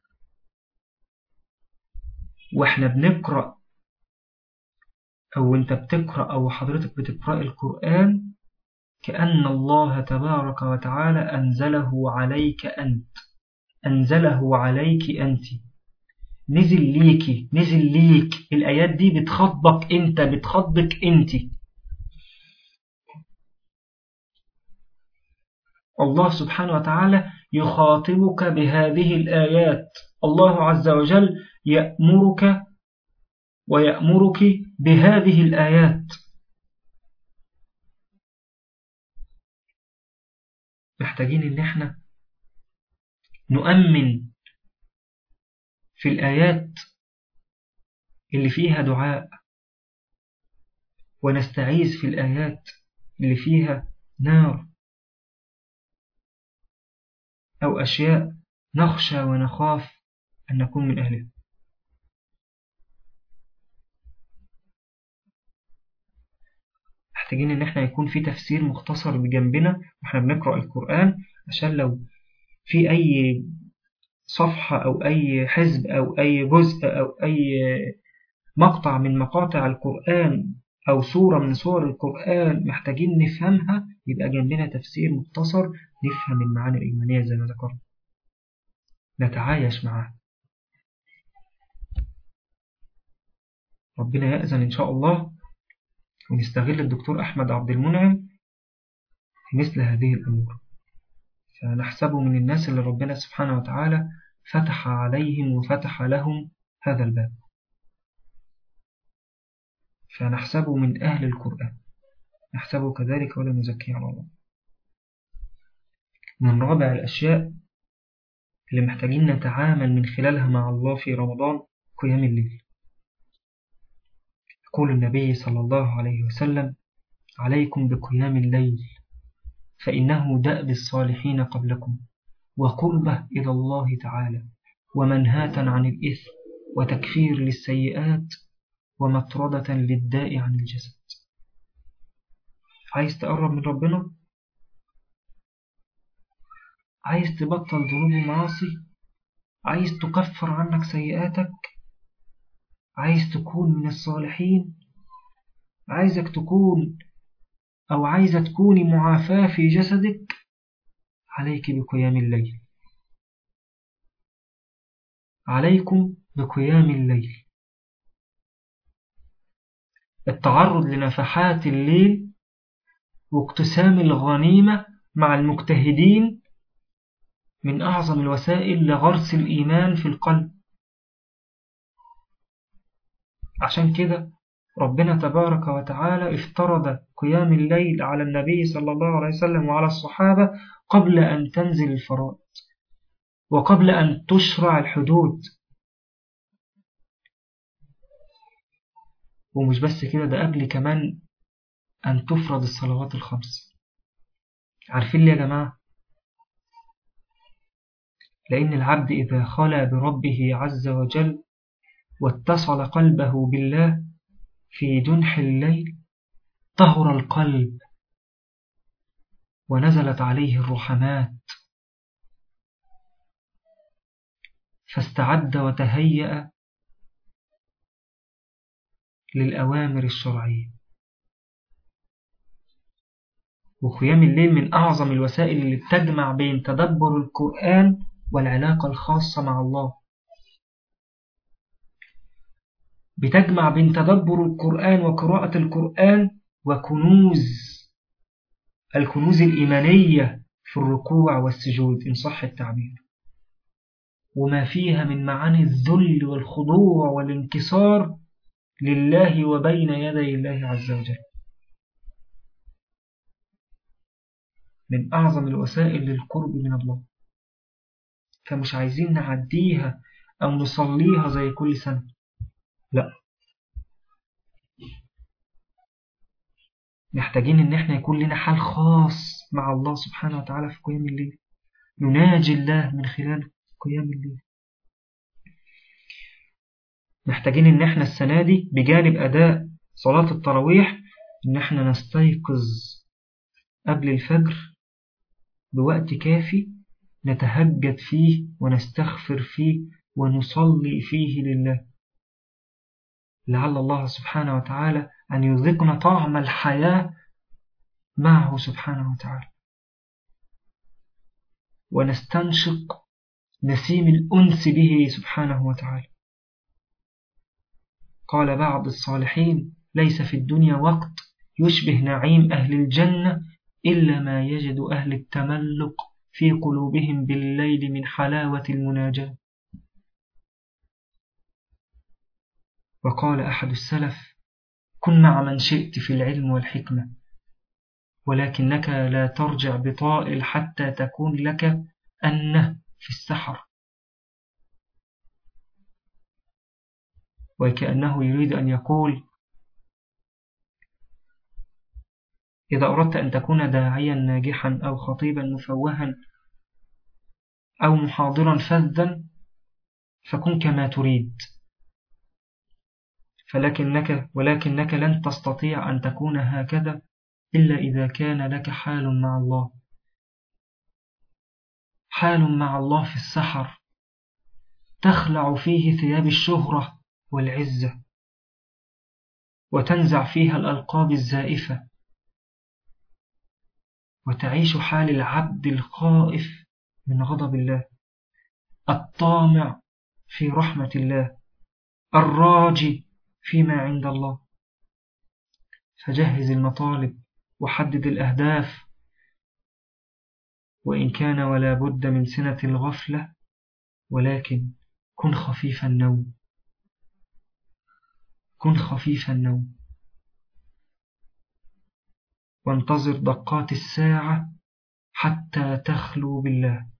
واحنا بنقرأ أو أنت بتقرأ أو حضرتك بتقرأ القرآن كأن الله تبارك وتعالى أنزله عليك أنت أنزله عليك أنت نزل ليك نزل ليك الآيات دي بتخطبك أنت بتخطبك أنت الله سبحانه وتعالى يخاطبك بهذه الآيات الله عز وجل يأمرك ويأمرك بهذه الآيات محتاجين ان احنا نؤمن في الآيات اللي فيها دعاء ونستعيذ في الآيات اللي فيها نار أو أشياء نخشى ونخاف أن نكون من أهله محتاجين ان احنا يكون في تفسير مختصر بجنبنا واحنا بنقرأ القرآن عشان لو في اي صفحة او اي حزب او اي جزء او اي مقطع من مقاطع القرآن او سورة من سور القرآن محتاجين نفهمها يبقى جنبنا تفسير مختصر نفهم المعاني الإيمانية زي ما ذكرنا نتعايش معها ربنا يأذن إن شاء الله ونستغل الدكتور أحمد عبد المنعم في مثل هذه الأمور فنحسبه من الناس اللي ربنا سبحانه وتعالى فتح عليهم وفتح لهم هذا الباب فنحسبه من أهل القرآن نحسبه كذلك ولا نزكي على الله من رابع الأشياء اللي محتاجين نتعامل من خلالها مع الله في رمضان قيام الليل يقول النبي صلى الله عليه وسلم عليكم بقيام الليل فإنه دأب الصالحين قبلكم وقربة إلى الله تعالى ومنهاة عن الإثم وتكفير للسيئات ومطردة للداء عن الجسد عايز تقرب من ربنا عايز تبطل ذنوب ومعاصي عايز تكفر عنك سيئاتك عايز تكون من الصالحين عايزك تكون أو عايزة تكوني معافاة في جسدك عليك بقيام الليل عليكم بقيام الليل التعرض لنفحات الليل واقتسام الغنيمة مع المجتهدين من أعظم الوسائل لغرس الإيمان في القلب عشان كده ربنا تبارك وتعالى افترض قيام الليل على النبي صلى الله عليه وسلم وعلى الصحابة قبل أن تنزل الفرائض وقبل أن تشرع الحدود ومش بس كده ده قبل كمان أن تفرض الصلوات الخمس عارفين ليه يا جماعة لأن العبد إذا خلى بربه عز وجل واتصل قلبه بالله في جنح الليل طهر القلب ونزلت عليه الرحمات فاستعد وتهيأ للأوامر الشرعية وقيام الليل من أعظم الوسائل اللي بتجمع بين تدبر القرآن والعلاقة الخاصة مع الله بتجمع بين تدبر القرآن وقراءة القرآن وكنوز الكنوز الإيمانية في الركوع والسجود إن صح التعبير وما فيها من معاني الذل والخضوع والانكسار لله وبين يدي الله عز وجل من أعظم الوسائل للقرب من الله فمش عايزين نعديها أو نصليها زي كل سنة لا محتاجين ان احنا يكون لنا حال خاص مع الله سبحانه وتعالى في قيام الليل نناجي الله من خلال قيام الليل محتاجين ان احنا السنة دي بجانب اداء صلاة التراويح ان احنا نستيقظ قبل الفجر بوقت كافي نتهجد فيه ونستغفر فيه ونصلي فيه لله لعل الله سبحانه وتعالى أن يذقنا طعم الحياة معه سبحانه وتعالى ونستنشق نسيم الأنس به سبحانه وتعالى قال بعض الصالحين ليس في الدنيا وقت يشبه نعيم أهل الجنة إلا ما يجد أهل التملق في قلوبهم بالليل من حلاوة المناجاة وقال أحد السلف كن مع من شئت في العلم والحكمة ولكنك لا ترجع بطائل حتى تكون لك أنه في السحر وكأنه يريد أن يقول إذا أردت أن تكون داعيا ناجحا أو خطيبا مفوها أو محاضرا فذا فكن كما تريد فلكنك ولكنك لن تستطيع أن تكون هكذا إلا إذا كان لك حال مع الله حال مع الله في السحر تخلع فيه ثياب الشهرة والعزة وتنزع فيها الألقاب الزائفة وتعيش حال العبد الخائف من غضب الله الطامع في رحمة الله الراجي فيما عند الله فجهز المطالب وحدد الأهداف وإن كان ولا بد من سنة الغفلة ولكن كن خفيف النوم كن خفيف النوم وانتظر دقات الساعة حتى تخلو بالله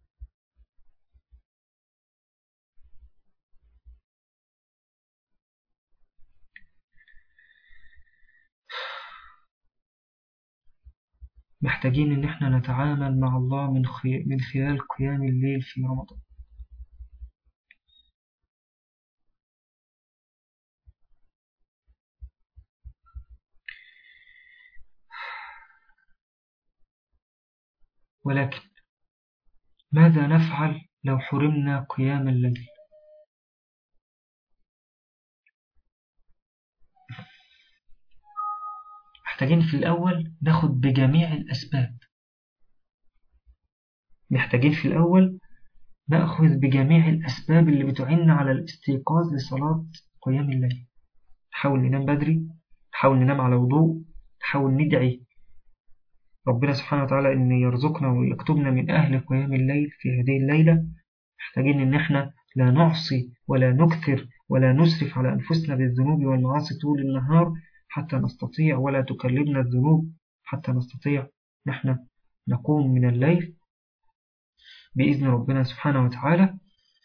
محتاجين ان احنا نتعامل مع الله من من خلال قيام الليل في رمضان ولكن ماذا نفعل لو حرمنا قيام الليل محتاجين في الأول ناخد بجميع الأسباب محتاجين في الأول نأخذ بجميع الأسباب اللي بتعين على الاستيقاظ لصلاة قيام الليل نحاول ننام بدري نحاول ننام على وضوء نحاول ندعي ربنا سبحانه وتعالى أن يرزقنا ويكتبنا من أهل قيام الليل في هذه الليلة محتاجين أن احنا لا نعصي ولا نكثر ولا نسرف على أنفسنا بالذنوب والمعاصي طول النهار حتى نستطيع ولا تكلمنا الذنوب حتى نستطيع نحن نقوم من الليل بإذن ربنا سبحانه وتعالى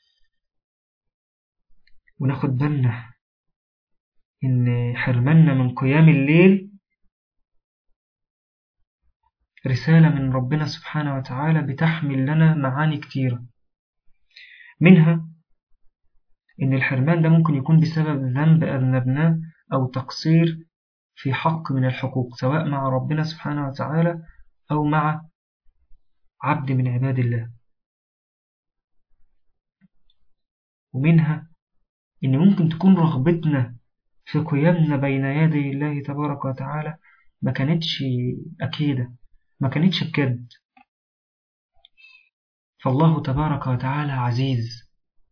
وناخد بالنا إن حرمنا من قيام الليل رسالة من ربنا سبحانه وتعالى بتحمل لنا معاني كتيرة منها إن الحرمان ده ممكن يكون بسبب ذنب أذنبناه أو تقصير في حق من الحقوق سواء مع ربنا سبحانه وتعالى أو مع عبد من عباد الله ومنها إن ممكن تكون رغبتنا في قيامنا بين يدي الله تبارك وتعالى ما كانتش أكيدة ما كانتش بجد فالله تبارك وتعالى عزيز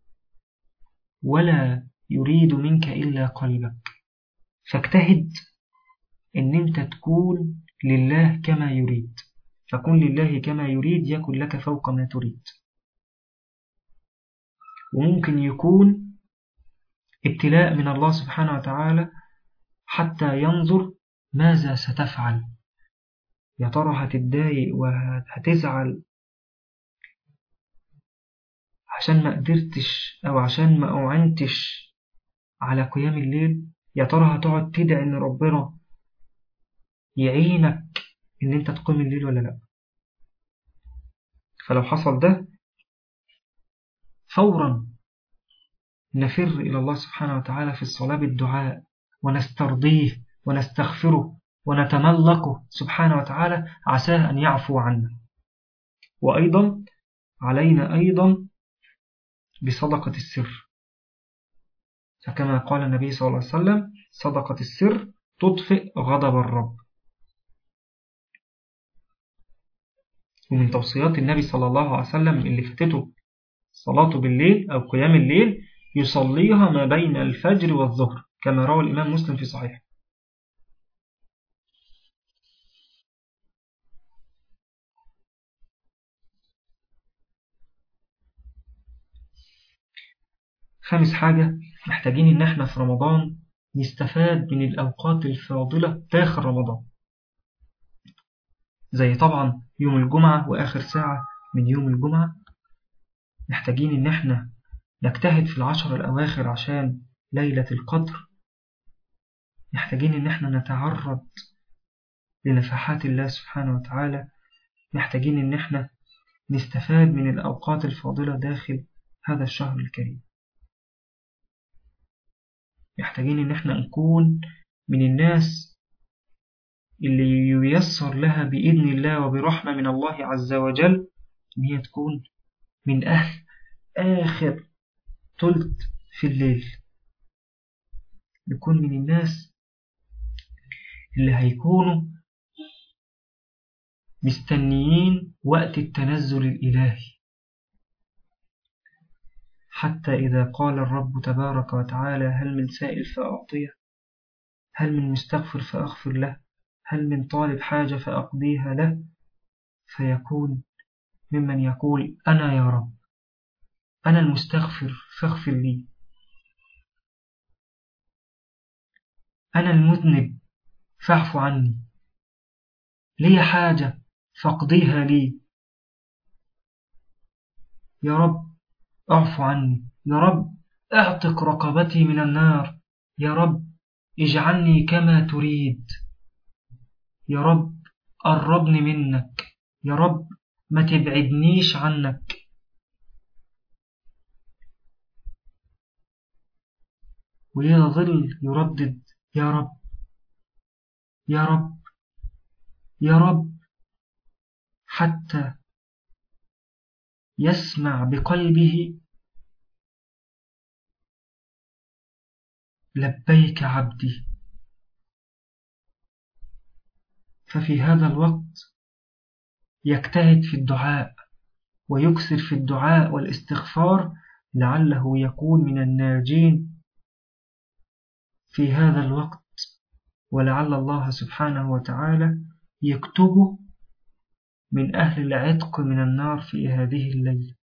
ولا يريد منك إلا قلبك فاجتهد ان انت تكون لله كما يريد فكن لله كما يريد يكن لك فوق ما تريد وممكن يكون ابتلاء من الله سبحانه وتعالى حتى ينظر ماذا ستفعل يا ترى هتتضايق وهتزعل عشان ما قدرتش أو عشان ما أعنتش على قيام الليل يا ترى هتقعد تدعي إن ربنا يعينك إن أنت تقوم الليل ولا لأ فلو حصل ده فورا نفر إلى الله سبحانه وتعالى في الصلاة بالدعاء ونسترضيه ونستغفره ونتملقه سبحانه وتعالى عساه أن يعفو عنا وأيضا علينا أيضا بصدقة السر فكما قال النبي صلى الله عليه وسلم صدقة السر تطفئ غضب الرب ومن توصيات النبي صلى الله عليه وسلم اللي فتته صلاته بالليل أو قيام الليل يصليها ما بين الفجر والظهر كما روى الإمام مسلم في صحيح خامس حاجة محتاجين إن احنا في رمضان نستفاد من الأوقات الفاضلة داخل رمضان زي طبعا يوم الجمعة وآخر ساعة من يوم الجمعة محتاجين إن احنا نجتهد في العشر الأواخر عشان ليلة القدر محتاجين إن احنا نتعرض لنفحات الله سبحانه وتعالى محتاجين إن احنا نستفاد من الأوقات الفاضلة داخل هذا الشهر الكريم محتاجين إن احنا نكون من الناس اللي ييسر لها بإذن الله وبرحمة من الله عز وجل إن هي تكون من أهل آخر تلت في الليل نكون من الناس اللي هيكونوا مستنيين وقت التنزل الإلهي حتى إذا قال الرب تبارك وتعالى هل من سائل فأعطيه هل من مستغفر فأغفر له هل من طالب حاجة فأقضيها له فيكون ممن يقول أنا يا رب أنا المستغفر فاغفر لي أنا المذنب فاعف عني لي حاجة فاقضيها لي يا رب اعف عني يا رب اعتق رقبتي من النار يا رب اجعلني كما تريد يا رب قربني منك يا رب ما تبعدنيش عنك ويظل يردد يا رب يا رب يا رب حتى يسمع بقلبه لبيك عبدي ففي هذا الوقت يجتهد في الدعاء ويكثر في الدعاء والاستغفار لعله يكون من الناجين في هذا الوقت ولعل الله سبحانه وتعالى يكتبه من أهل العتق من النار في هذه الليلة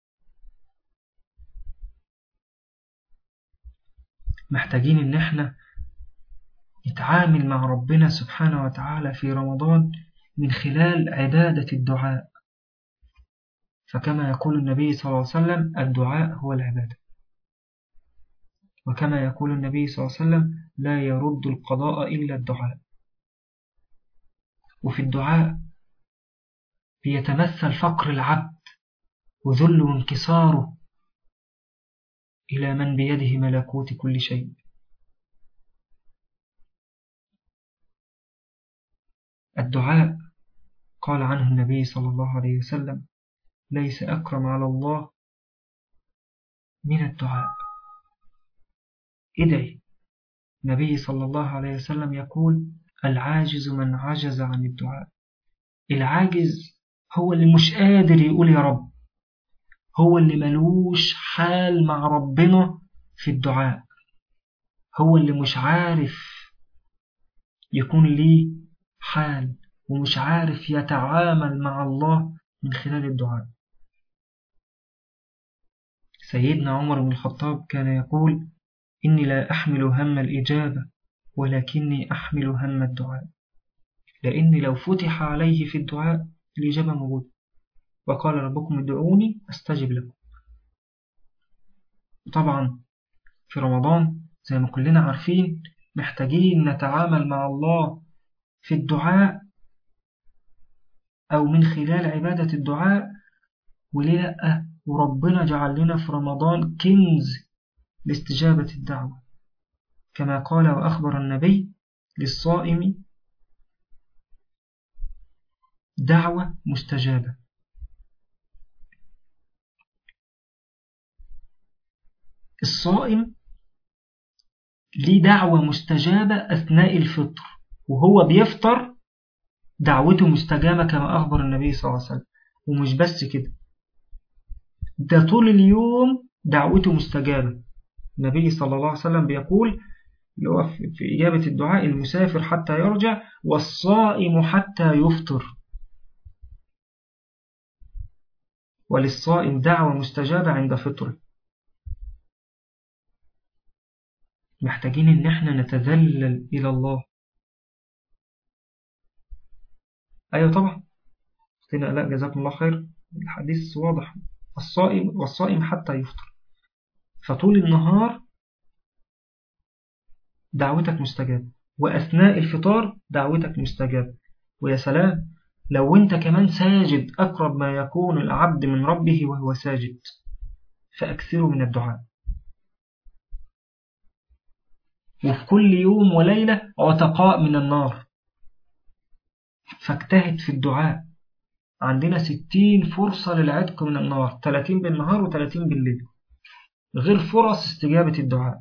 محتاجين إن احنا نتعامل مع ربنا سبحانه وتعالى في رمضان من خلال عبادة الدعاء فكما يقول النبي صلى الله عليه وسلم الدعاء هو العبادة وكما يقول النبي صلى الله عليه وسلم لا يرد القضاء إلا الدعاء وفي الدعاء بيتمثل فقر العبد وذل وانكساره إلى من بيده ملكوت كل شيء الدعاء قال عنه النبي صلى الله عليه وسلم ليس أكرم على الله من الدعاء ادعي النبي صلى الله عليه وسلم يقول العاجز من عجز عن الدعاء العاجز هو اللي مش قادر يقول يا رب هو اللي ملوش حال مع ربنا في الدعاء هو اللي مش عارف يكون ليه حال ومش عارف يتعامل مع الله من خلال الدعاء سيدنا عمر بن الخطاب كان يقول إني لا أحمل هم الإجابة ولكني أحمل هم الدعاء لأني لو فتح عليه في الدعاء الإجابة موجودة وقال ربكم ادعوني أستجب لكم طبعا في رمضان زي ما كلنا عارفين محتاجين نتعامل مع الله في الدعاء أو من خلال عبادة الدعاء وليه لأ وربنا جعل لنا في رمضان كنز لاستجابة الدعوة كما قال وأخبر النبي للصائم دعوة مستجابة الصائم ليه دعوة مستجابة أثناء الفطر وهو بيفطر دعوته مستجابة كما أخبر النبي صلى الله عليه وسلم ومش بس كده ده طول اليوم دعوته مستجابة النبي صلى الله عليه وسلم بيقول اللي هو في إجابة الدعاء المسافر حتى يرجع والصائم حتى يفطر وللصائم دعوة مستجابة عند فطره محتاجين ان احنا نتذلل الى الله ايوه طبعا اختنا لا جزاكم الله خير الحديث واضح الصائم والصائم حتى يفطر فطول النهار دعوتك مستجابة وأثناء الفطار دعوتك مستجابة ويا سلام لو أنت كمان ساجد أقرب ما يكون العبد من ربه وهو ساجد فأكثروا من الدعاء وفي كل يوم وليلة عتقاء من النار فاجتهد في الدعاء عندنا ستين فرصة للعتق من النار تلاتين بالنهار وتلاتين بالليل غير فرص استجابة الدعاء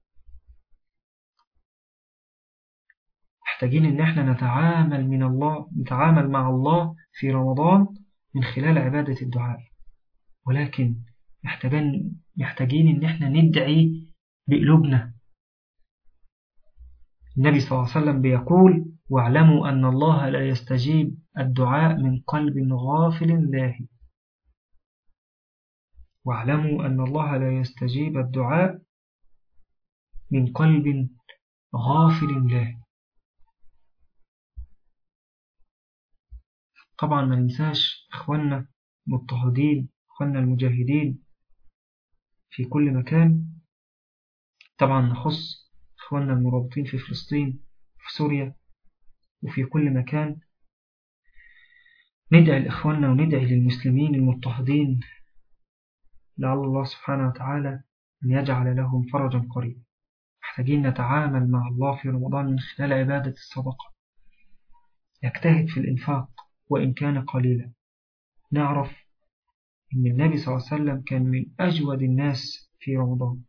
محتاجين ان احنا نتعامل من الله نتعامل مع الله في رمضان من خلال عبادة الدعاء ولكن محتاجين محتاجين ان احنا ندعي بقلوبنا النبي صلى الله عليه وسلم بيقول واعلموا أن الله لا يستجيب الدعاء من قلب غافل لاهي واعلموا أن الله لا يستجيب الدعاء من قلب غافل لاهي طبعا ما ننساش إخواننا مضطهدين إخواننا المجاهدين في كل مكان طبعا نخص إخواننا المرابطين في فلسطين في سوريا وفي كل مكان ندعي لإخواننا وندعي للمسلمين المضطهدين لعل الله سبحانه وتعالى أن يجعل لهم فرجا قريبا محتاجين نتعامل مع الله في رمضان من خلال عبادة الصدقة يجتهد في الإنفاق وإن كان قليلا نعرف أن النبي صلى الله عليه وسلم كان من أجود الناس في رمضان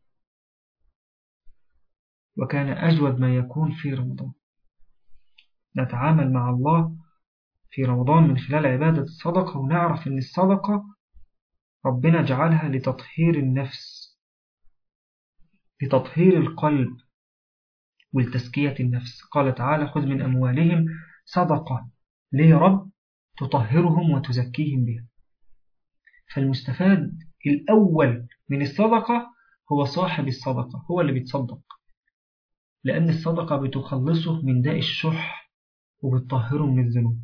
وكان أجود ما يكون في رمضان نتعامل مع الله في رمضان من خلال عبادة الصدقة ونعرف أن الصدقة ربنا جعلها لتطهير النفس لتطهير القلب ولتزكية النفس قال تعالى خذ من أموالهم صدقة ليه رب تطهرهم وتزكيهم بها فالمستفاد الأول من الصدقة هو صاحب الصدقة هو اللي بيتصدق لأن الصدقة بتخلصه من داء الشح وبتطهره من الذنوب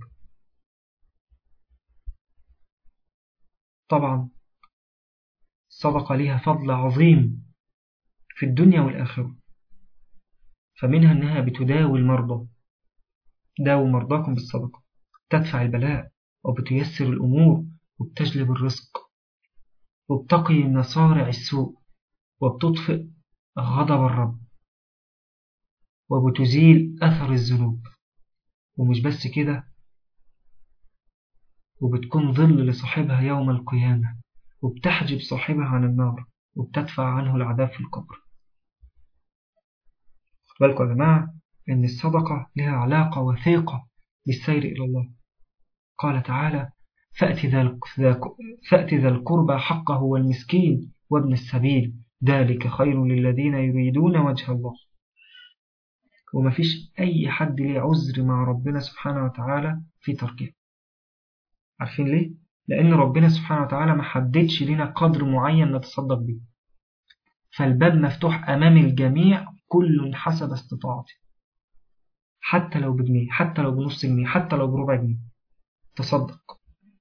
طبعا الصدقة لها فضل عظيم في الدنيا والآخرة فمنها أنها بتداوي المرضى داووا مرضاكم بالصدقة تدفع البلاء وبتيسر الأمور وبتجلب الرزق وبتقي مصارع السوء وبتطفئ غضب الرب وبتزيل أثر الذنوب ومش بس كده وبتكون ظل لصاحبها يوم القيامة وبتحجب صاحبها عن النار وبتدفع عنه العذاب في القبر بالكم يا جماعة إن الصدقة لها علاقة وثيقة بالسير إلى الله قال تعالى فأت ذا القربى حقه والمسكين وابن السبيل ذلك خير للذين يريدون وجه الله وما فيش أي حد ليه عذر مع ربنا سبحانه وتعالى في تركه عارفين ليه؟ لأن ربنا سبحانه وتعالى ما حددش لنا قدر معين نتصدق به فالباب مفتوح أمام الجميع كل حسب استطاعته حتى لو بجنيه حتى لو بنص جنيه حتى لو بربع جنيه تصدق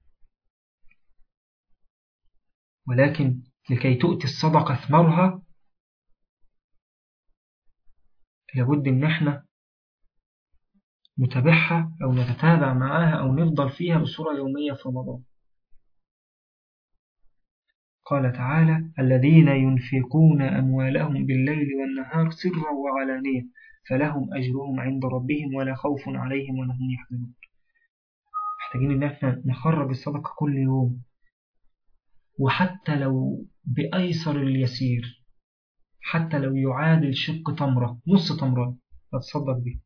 ولكن لكي تؤتي الصدقة ثمرها لابد ان احنا نتابعها او نتتابع معاها او نفضل فيها بصورة يومية في رمضان قال تعالى الذين ينفقون أموالهم بالليل والنهار سرا وعلانية فلهم أجرهم عند ربهم ولا خوف عليهم ولا هم يحزنون محتاجين ان احنا نخرج الصدقة كل يوم وحتى لو بأيسر اليسير حتى لو يعادل شق تمرة نص تمرة نتصدق به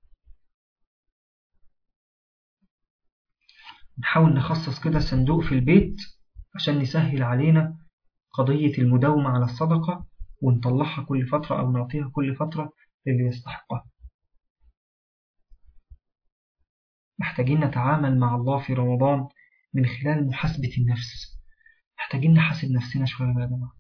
نحاول نخصص كده صندوق في البيت عشان نسهل علينا قضية المداومة على الصدقة ونطلعها كل فترة أو نعطيها كل فترة للي يستحقها محتاجين نتعامل مع الله في رمضان من خلال محاسبة النفس محتاجين نحاسب نفسنا شوية يا جماعة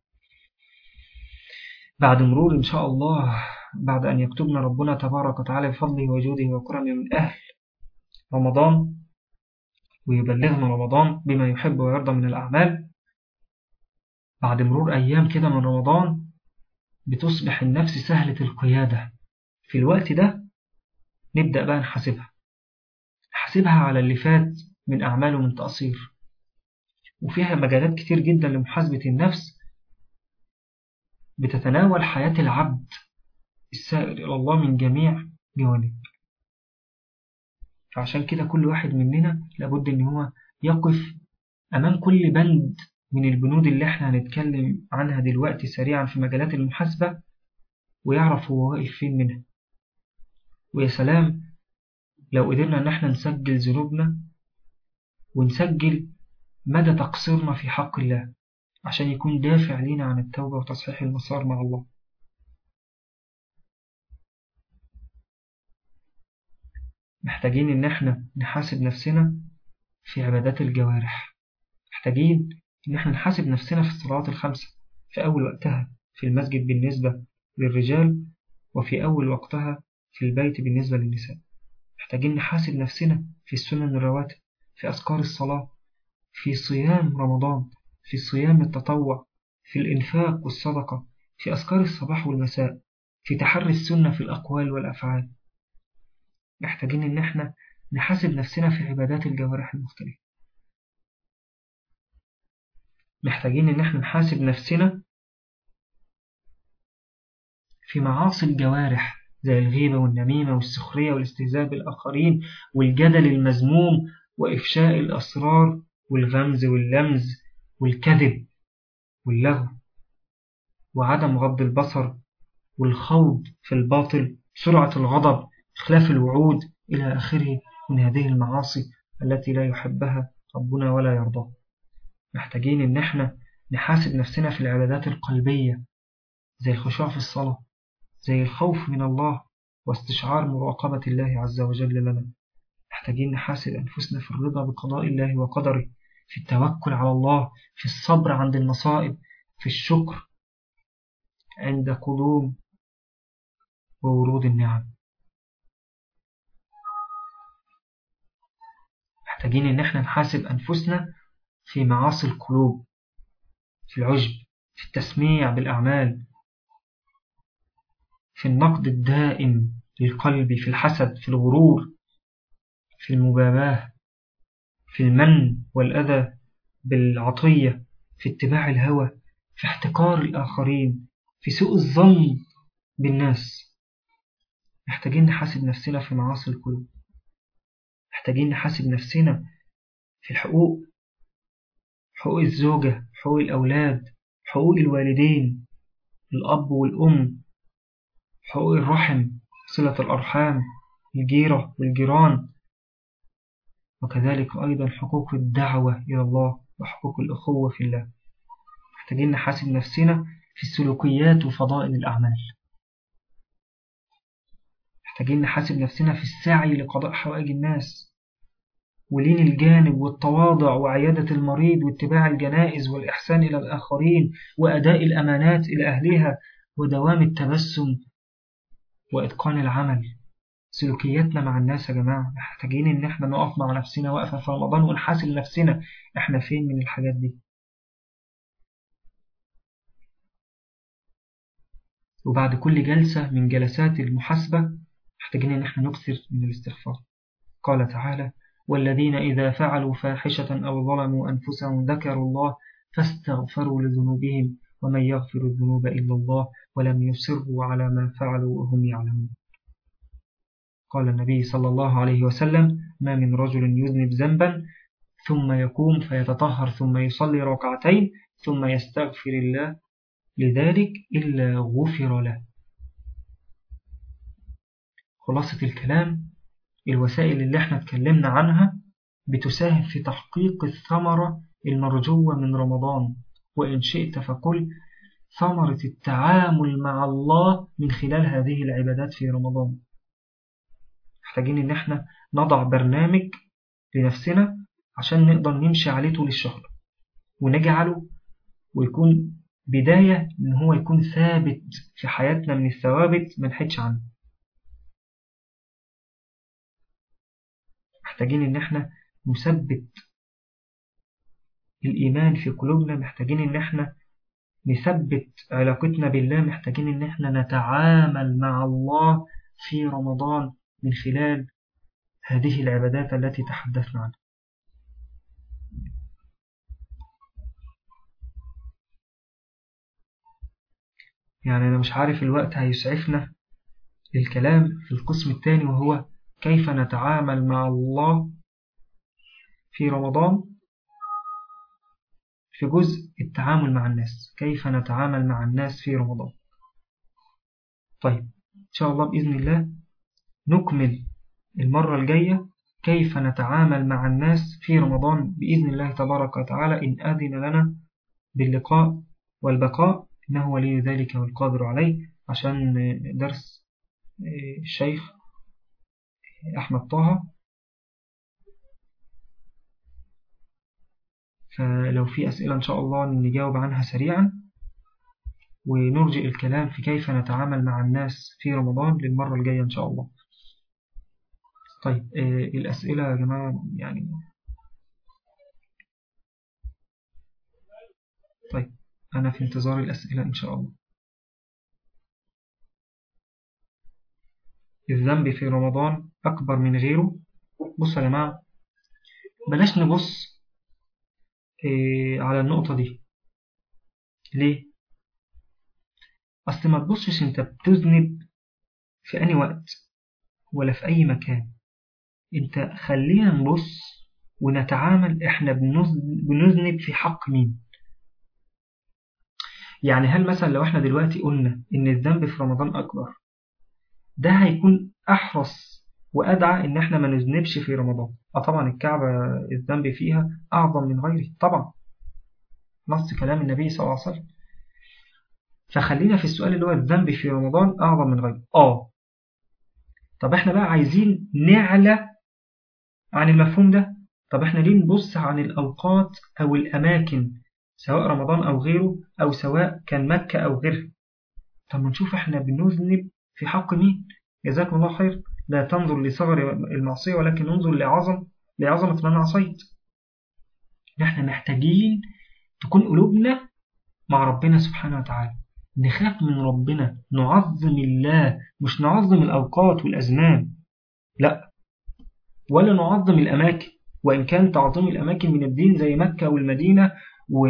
بعد مرور إن شاء الله بعد أن يكتبنا ربنا تبارك وتعالى بفضله وجوده وكرمه من أهل رمضان ويبلغنا رمضان بما يحب ويرضى من الأعمال بعد مرور أيام كده من رمضان بتصبح النفس سهلة القيادة في الوقت ده نبدأ بقى نحاسبها نحاسبها على اللي فات من أعمال ومن تقصير وفيها مجالات كتير جدا لمحاسبة النفس بتتناول حياة العبد السائر إلى الله من جميع جوانب فعشان كده كل واحد مننا لابد ان هو يقف امام كل بند من البنود اللي احنا هنتكلم عنها دلوقتي سريعا في مجالات المحاسبة ويعرف هو واقف فين منها ويا سلام لو قدرنا ان احنا نسجل ذنوبنا ونسجل مدى تقصيرنا في حق الله عشان يكون دافع لينا عن التوبة وتصحيح المسار مع الله محتاجين إن احنا نحاسب نفسنا في عبادات الجوارح محتاجين إن احنا نحاسب نفسنا في الصلوات الخمسة في أول وقتها في المسجد بالنسبة للرجال وفي أول وقتها في البيت بالنسبة للنساء محتاجين نحاسب نفسنا في السنن الرواتب في أذكار الصلاة في صيام رمضان في صيام التطوع في الإنفاق والصدقة في أذكار الصباح والمساء في تحري السنة في الأقوال والأفعال محتاجين إن احنا نحاسب نفسنا في عبادات الجوارح المختلفة محتاجين إن احنا نحاسب نفسنا في معاصي الجوارح زي الغيبة والنميمة والسخرية والاستهزاء بالآخرين والجدل المذموم وإفشاء الأسرار والغمز واللمز والكذب واللغو وعدم غض البصر والخوض في الباطل سرعة الغضب إخلاف الوعود إلى آخره من هذه المعاصي التي لا يحبها ربنا ولا يرضاه محتاجين إن احنا نحاسب نفسنا في العبادات القلبية زي الخشوع في الصلاة زي الخوف من الله واستشعار مراقبة الله عز وجل لنا محتاجين نحاسب أنفسنا في الرضا بقضاء الله وقدره في التوكل على الله في الصبر عند المصائب في الشكر عند قدوم وورود النعم محتاجين ان احنا نحاسب انفسنا في معاصي القلوب في العجب في التسميع بالأعمال في النقد الدائم للقلب في الحسد في الغرور في المباباه في المن والأذى بالعطية في اتباع الهوى في احتقار الآخرين في سوء الظن بالناس محتاجين نحاسب نفسنا في معاصي القلوب محتاجين نحاسب نفسنا في الحقوق حقوق الزوجة حقوق الأولاد حقوق الوالدين الأب والأم حقوق الرحم صلة الأرحام الجيرة والجيران وكذلك أيضا حقوق الدعوة إلى الله وحقوق الأخوة في الله محتاجين نحاسب نفسنا في السلوكيات وفضائل الأعمال محتاجين نحاسب نفسنا في السعي لقضاء حوائج الناس ولين الجانب والتواضع وعيادة المريض واتباع الجنائز والإحسان إلى الآخرين وأداء الأمانات إلى أهلها ودوام التبسم وإتقان العمل سلوكياتنا مع الناس يا جماعة محتاجين إن احنا نقف مع نفسنا وقفة في رمضان ونحاسب نفسنا احنا فين من الحاجات دي وبعد كل جلسة من جلسات المحاسبة محتاجين إن احنا نكثر من الاستغفار قال تعالى والذين إذا فعلوا فاحشة أو ظلموا أنفسهم ذكروا الله فاستغفروا لذنوبهم ومن يغفر الذنوب إلا الله ولم يصروا على ما فعلوا وهم يعلمون قال النبي صلى الله عليه وسلم ما من رجل يذنب ذنبا ثم يقوم فيتطهر ثم يصلي ركعتين ثم يستغفر الله لذلك إلا غفر له خلاصة الكلام الوسائل اللي احنا اتكلمنا عنها بتساهم في تحقيق الثمرة المرجوة من رمضان وإن شئت فقل ثمرة التعامل مع الله من خلال هذه العبادات في رمضان محتاجين ان احنا نضع برنامج لنفسنا عشان نقدر نمشي عليه طول الشهر ونجعله ويكون بداية ان هو يكون ثابت في حياتنا من الثوابت ما نحدش عنه محتاجين ان احنا نثبت الإيمان في قلوبنا محتاجين ان احنا نثبت علاقتنا بالله محتاجين ان احنا نتعامل مع الله في رمضان من خلال هذه العبادات التي تحدثنا عنها يعني أنا مش عارف الوقت هيسعفنا للكلام في القسم الثاني وهو كيف نتعامل مع الله في رمضان في جزء التعامل مع الناس كيف نتعامل مع الناس في رمضان طيب إن شاء الله بإذن الله نكمل المرة الجاية كيف نتعامل مع الناس في رمضان بإذن الله تبارك وتعالى إن أذن لنا باللقاء والبقاء إنه ولي ذلك والقادر عليه عشان درس الشيخ أحمد طه فلو في أسئلة إن شاء الله نجاوب عنها سريعا ونرجئ الكلام في كيف نتعامل مع الناس في رمضان للمرة الجاية إن شاء الله طيب الأسئلة يا جماعة يعني طيب أنا في انتظار الأسئلة إن شاء الله الذنب في رمضان أكبر من غيره بصوا يا جماعة بلاش نبص على النقطة دي ليه؟ أصل ما تبصش أنت بتذنب في أي وقت ولا في أي مكان أنت خلينا نبص ونتعامل إحنا بنذنب في حق مين يعني هل مثلا لو إحنا دلوقتي قلنا إن الذنب في رمضان أكبر ده هيكون أحرص وأدعى إن إحنا ما نذنبش في رمضان أه طبعا الكعبة الذنب فيها أعظم من غيره طبعا نص كلام النبي صلى الله عليه وسلم فخلينا في السؤال اللي هو الذنب في رمضان أعظم من غيره آه طب إحنا بقى عايزين نعلى عن المفهوم ده طب إحنا ليه نبص عن الأوقات أو الأماكن سواء رمضان أو غيره أو سواء كان مكة أو غيرها طب ما نشوف إحنا بنذنب في حق مين جزاكم الله خير لا تنظر لصغر المعصية ولكن انظر لعظم لعظمة من عصيت نحن محتاجين تكون قلوبنا مع ربنا سبحانه وتعالى نخاف من ربنا نعظم الله مش نعظم الأوقات والأزمان لا ولا نعظم الأماكن وإن كان تعظيم الأماكن من الدين زي مكة والمدينة و...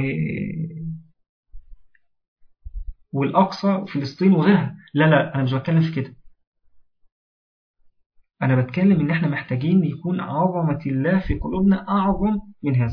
والأقصى فلسطين وغيرها لا لا أنا مش بتكلم في كده أنا بتكلم إن إحنا محتاجين يكون عظمة الله في قلوبنا أعظم من هذا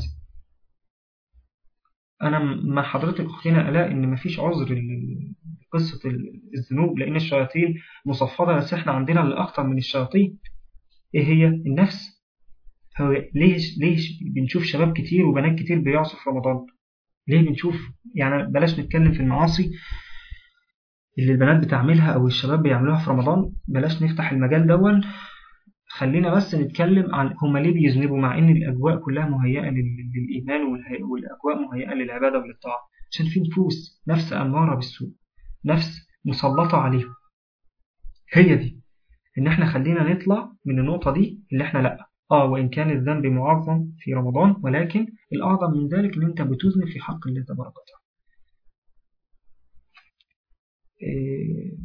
أنا مع حضرتك أختنا ألاء إن مفيش عذر لقصة الذنوب لأن الشياطين مصفدة بس إحنا عندنا اللي أخطر من الشياطين إيه هي النفس هو ليش ليش بنشوف شباب كتير وبنات كتير بيعصوا في رمضان ليه بنشوف يعني بلاش نتكلم في المعاصي اللي البنات بتعملها أو الشباب بيعملوها في رمضان بلاش نفتح المجال دون خلينا بس نتكلم عن هما ليه بيذنبوا مع ان الاجواء كلها مهيئه للايمان والاجواء مهيئه للعباده وللطاعه عشان في نفوس نفس اماره بالسوء نفس مسلطه عليهم هي دي ان احنا خلينا نطلع من النقطه دي اللي احنا لا اه وان كان الذنب معظم في رمضان ولكن الاعظم من ذلك ان انت بتذنب في حق الله تبارك وتعالى إيه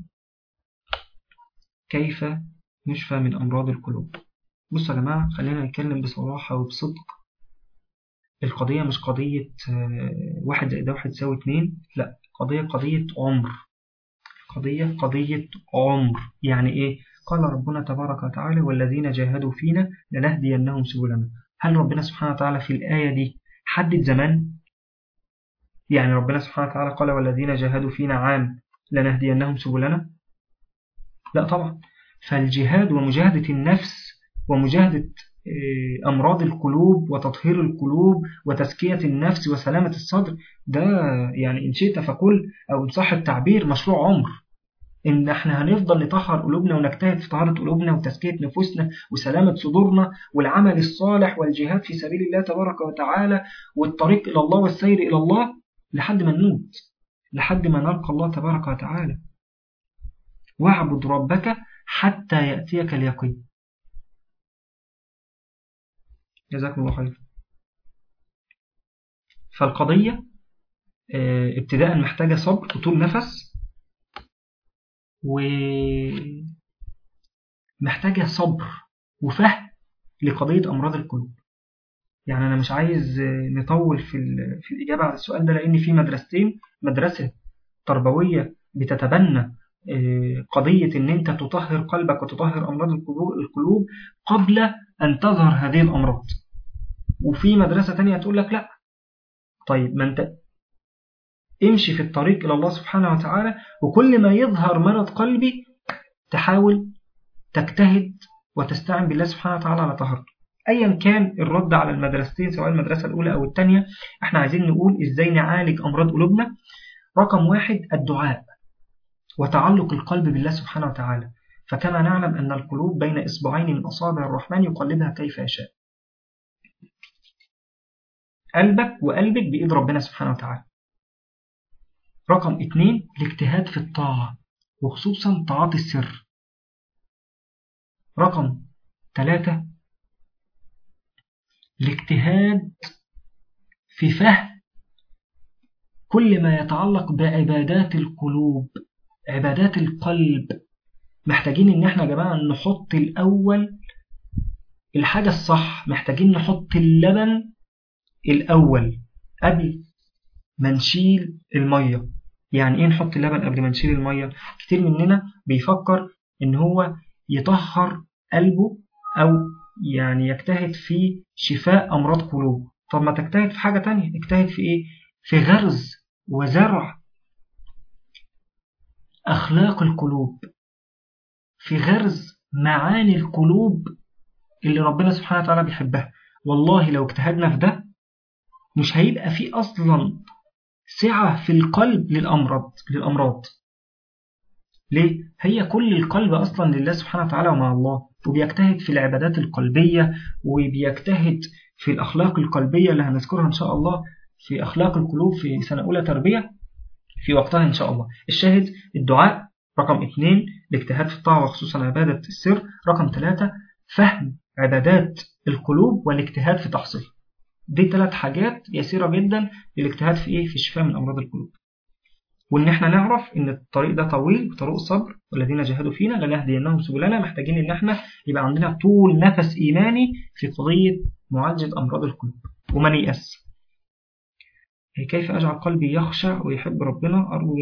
كيف نشفى من أمراض القلوب بصوا يا جماعة خلينا نتكلم بصراحة وبصدق القضية مش قضية واحد زائد واحد يساوي اتنين لا قضية قضية عمر قضية قضية عمر يعني إيه قال ربنا تبارك وتعالى والذين جاهدوا فينا لنهدينهم سبلنا هل ربنا سبحانه وتعالى في الآية دي حدد زمان يعني ربنا سبحانه وتعالى قال والذين جاهدوا فينا عام لنهدينهم سبلنا لا طبعا فالجهاد ومجاهدة النفس ومجاهدة أمراض القلوب وتطهير القلوب وتزكية النفس وسلامة الصدر ده يعني إن شئت فقل أو إن صح التعبير مشروع عمر إن إحنا هنفضل نطهر قلوبنا ونجتهد في طهارة قلوبنا وتزكية نفوسنا وسلامة صدورنا والعمل الصالح والجهاد في سبيل الله تبارك وتعالى والطريق إلى الله والسير إلى الله لحد ما نموت لحد ما نلقى الله تبارك وتعالى واعبد ربك حتى يأتيك اليقين جزاكم الله خير فالقضية ابتداء محتاجة صبر وطول نفس ومحتاجة صبر وفهم لقضية أمراض القلوب يعني أنا مش عايز نطول في, في الإجابة على السؤال ده لأن في مدرستين مدرسة تربوية بتتبنى قضية أن أنت تطهر قلبك وتطهر أمراض القلوب قبل أن تظهر هذه الأمراض وفي مدرسة تانية تقول لك لا طيب ما أنت امشي في الطريق إلى الله سبحانه وتعالى وكل ما يظهر مرض قلبي تحاول تجتهد وتستعن بالله سبحانه وتعالى على طهرته أيا كان الرد على المدرستين سواء المدرسة الأولى أو الثانية احنا عايزين نقول إزاي نعالج أمراض قلوبنا رقم واحد الدعاء وتعلق القلب بالله سبحانه وتعالى فكما نعلم أن القلوب بين إصبعين من أصابع الرحمن يقلبها كيف يشاء قلبك وقلبك بإيد ربنا سبحانه وتعالى رقم اثنين الاجتهاد في الطاعة وخصوصا طاعات السر رقم ثلاثة الاجتهاد في فهم كل ما يتعلق بعبادات القلوب عبادات القلب محتاجين ان احنا يا جماعة نحط الاول الحاجة الصح محتاجين نحط اللبن الاول قبل ما نشيل المية يعني ايه نحط اللبن قبل ما نشيل المية كتير مننا بيفكر ان هو يطهر قلبه او يعني يجتهد في شفاء أمراض قلوب طب ما تجتهد في حاجة تانية اجتهد في إيه؟ في غرز وزرع أخلاق القلوب في غرز معاني القلوب اللي ربنا سبحانه وتعالى بيحبها والله لو اجتهدنا في ده مش هيبقى في أصلا سعة في القلب للأمراض للأمراض ليه؟ هي كل القلب أصلا لله سبحانه وتعالى ومع الله وبيجتهد في العبادات القلبية وبيجتهد في الأخلاق القلبية اللي هنذكرها إن شاء الله في أخلاق القلوب في سنة أولى تربية في وقتها إن شاء الله الشاهد الدعاء رقم اثنين الاجتهاد في الطاعة وخصوصا عبادة السر رقم ثلاثة فهم عبادات القلوب والاجتهاد في تحصيل دي ثلاث حاجات يسيرة جدا للاجتهاد في إيه في الشفاء من أمراض القلوب وإن إحنا نعرف إن الطريق ده طويل وطريق الصبر والذين جاهدوا فينا لنهدينهم سبلنا محتاجين إن إحنا يبقى عندنا طول نفس إيماني في قضية معالجة أمراض القلوب وما نيأس كيف أجعل قلبي يخشع ويحب ربنا أرجو